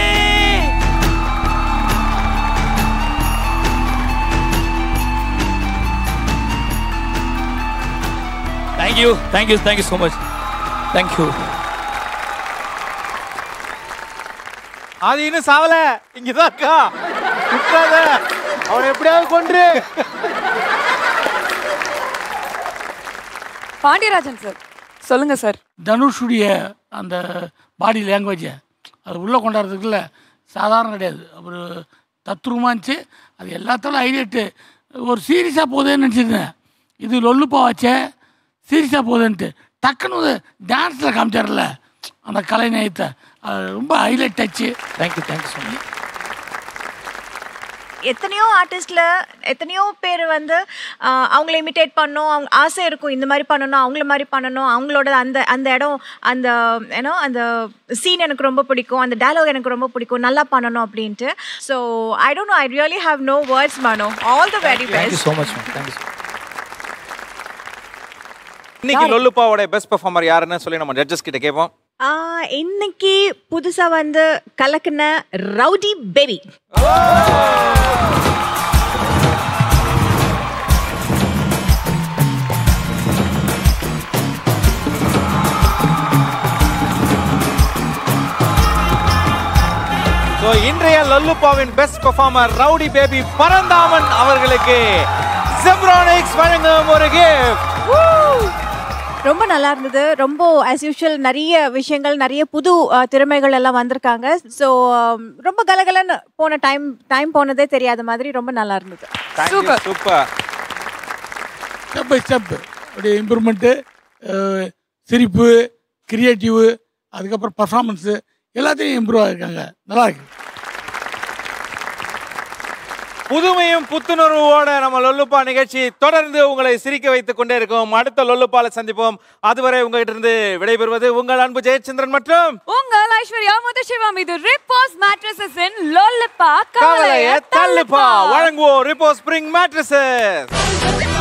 Speaker 15: thank you thank you thank you so much thank you
Speaker 2: அது இன்னும் சாவல இங்கதான் இருக்கா விட்டுறாத அவனை எப்படியாவது கொன்று
Speaker 3: பாண்டியராஜன் சார் சொல்லுங்க சார்
Speaker 8: தனுஷுடைய அந்த பாடி லாங்குவேஜை அது உள்ளே கொண்டாடுறதுக்குள்ள சாதாரண கிடையாது ஒரு தத்ரூபமாக இருந்துச்சு அது எல்லாத்தோட ஹைலைட்டு ஒரு சீரியஸாக போகுதுன்னு நினச்சிருந்தேன் இது லொல்லுப்பா வச்சே சீரியஸாக போகுதுன்ட்டு டக்குன்னு டான்ஸில் காமிச்சார்ல அந்த கலை நயத்தை அது ரொம்ப highlight touch thank you thank you so much
Speaker 9: எத்தனையோ ஆர்டிஸ்ட்ல எத்தனையோ பேர் வந்து ஆஹ், அவங்கள இமிட்டேட் பண்ணணும் அவங்க ஆசை இருக்கும் இந்த மாதிரி பண்ணணும் அவங்கள மாதிரி பண்ணணும் அவங்களோட அந்த அந்த இடம் அந்த ஏன்னோ அந்த சீன் எனக்கு ரொம்ப பிடிக்கும் அந்த டயலாக் எனக்கு ரொம்ப பிடிக்கும் நல்லா பண்ணணும் அப்படின்ட்டு so I don't know I really have no words Mano all the very
Speaker 15: thank you
Speaker 9: best
Speaker 15: so much ma'am thank you
Speaker 2: இன்னைக்கு லொல்லுப்பாவோட பெஸ்ட் பெர்ஃபார்மர் யாருன்னு சொல்லி நம்ம ஜட்ஜஸ் கிட்ட கேட்போம்
Speaker 9: இன்னைக்கு புதுசா வந்து கலக்குன ரவுடி பேபி
Speaker 2: ஸோ இன்றைய லொல்லுப்பாவின் best performer rowdy baby Paranthaman அவர்களுக்கு ஜெப்ரானிக்ஸ் வழங்கும் ஒரு கிஃப்ட்
Speaker 9: ரொம்ப நல்லா இருந்தது ரொம்ப ஆஸ் யூஷுவல் நிறைய விஷயங்கள் நிறைய புது அஹ், திறமைகள் எல்லாம் வந்திருக்காங்க ஸோ ரொம்ப கலகலன்னு போன டைம் டைம் போனதே தெரியாத மாதிரி ரொம்ப நல்லா இருந்தது
Speaker 2: super super
Speaker 8: step by step அப்படியே இம்ப்ரூவ்மெண்ட்டு சிரிப்பு கிரியேட்டிவ் அதுக்கப்புறம் பர்ஃபார்மன்ஸு எல்லாத்தையும் இம்ப்ரூவ் ஆகிருக்காங்க நல்லா இருக்கு
Speaker 2: புதுமையும் புத்துணர்வோட நம்ம லொல்லுப்பா நிகழ்ச்சி தொடர்ந்து உங்களை சிரிக்க வைத்துக் கொண்டே இருக்கும் அடுத்த லொல்லுப்பால சந்திப்போம் அதுவரை உங்ககிட்ட இருந்து விடைபெறுவது உங்கள் அன்பு ஜெயச்சந்திரன் மற்றும்
Speaker 3: உங்கள் ஐஸ்வர்யா முத்துசிவம் இது ரிப்போஸ் மேட்ரஸஸ் இன் லோல்லப்பா
Speaker 2: கவலைய தள்ளுப்பா வழங்குவோம் ரிப்போ ஸ்பிரிங் மேட்ரஸஸ்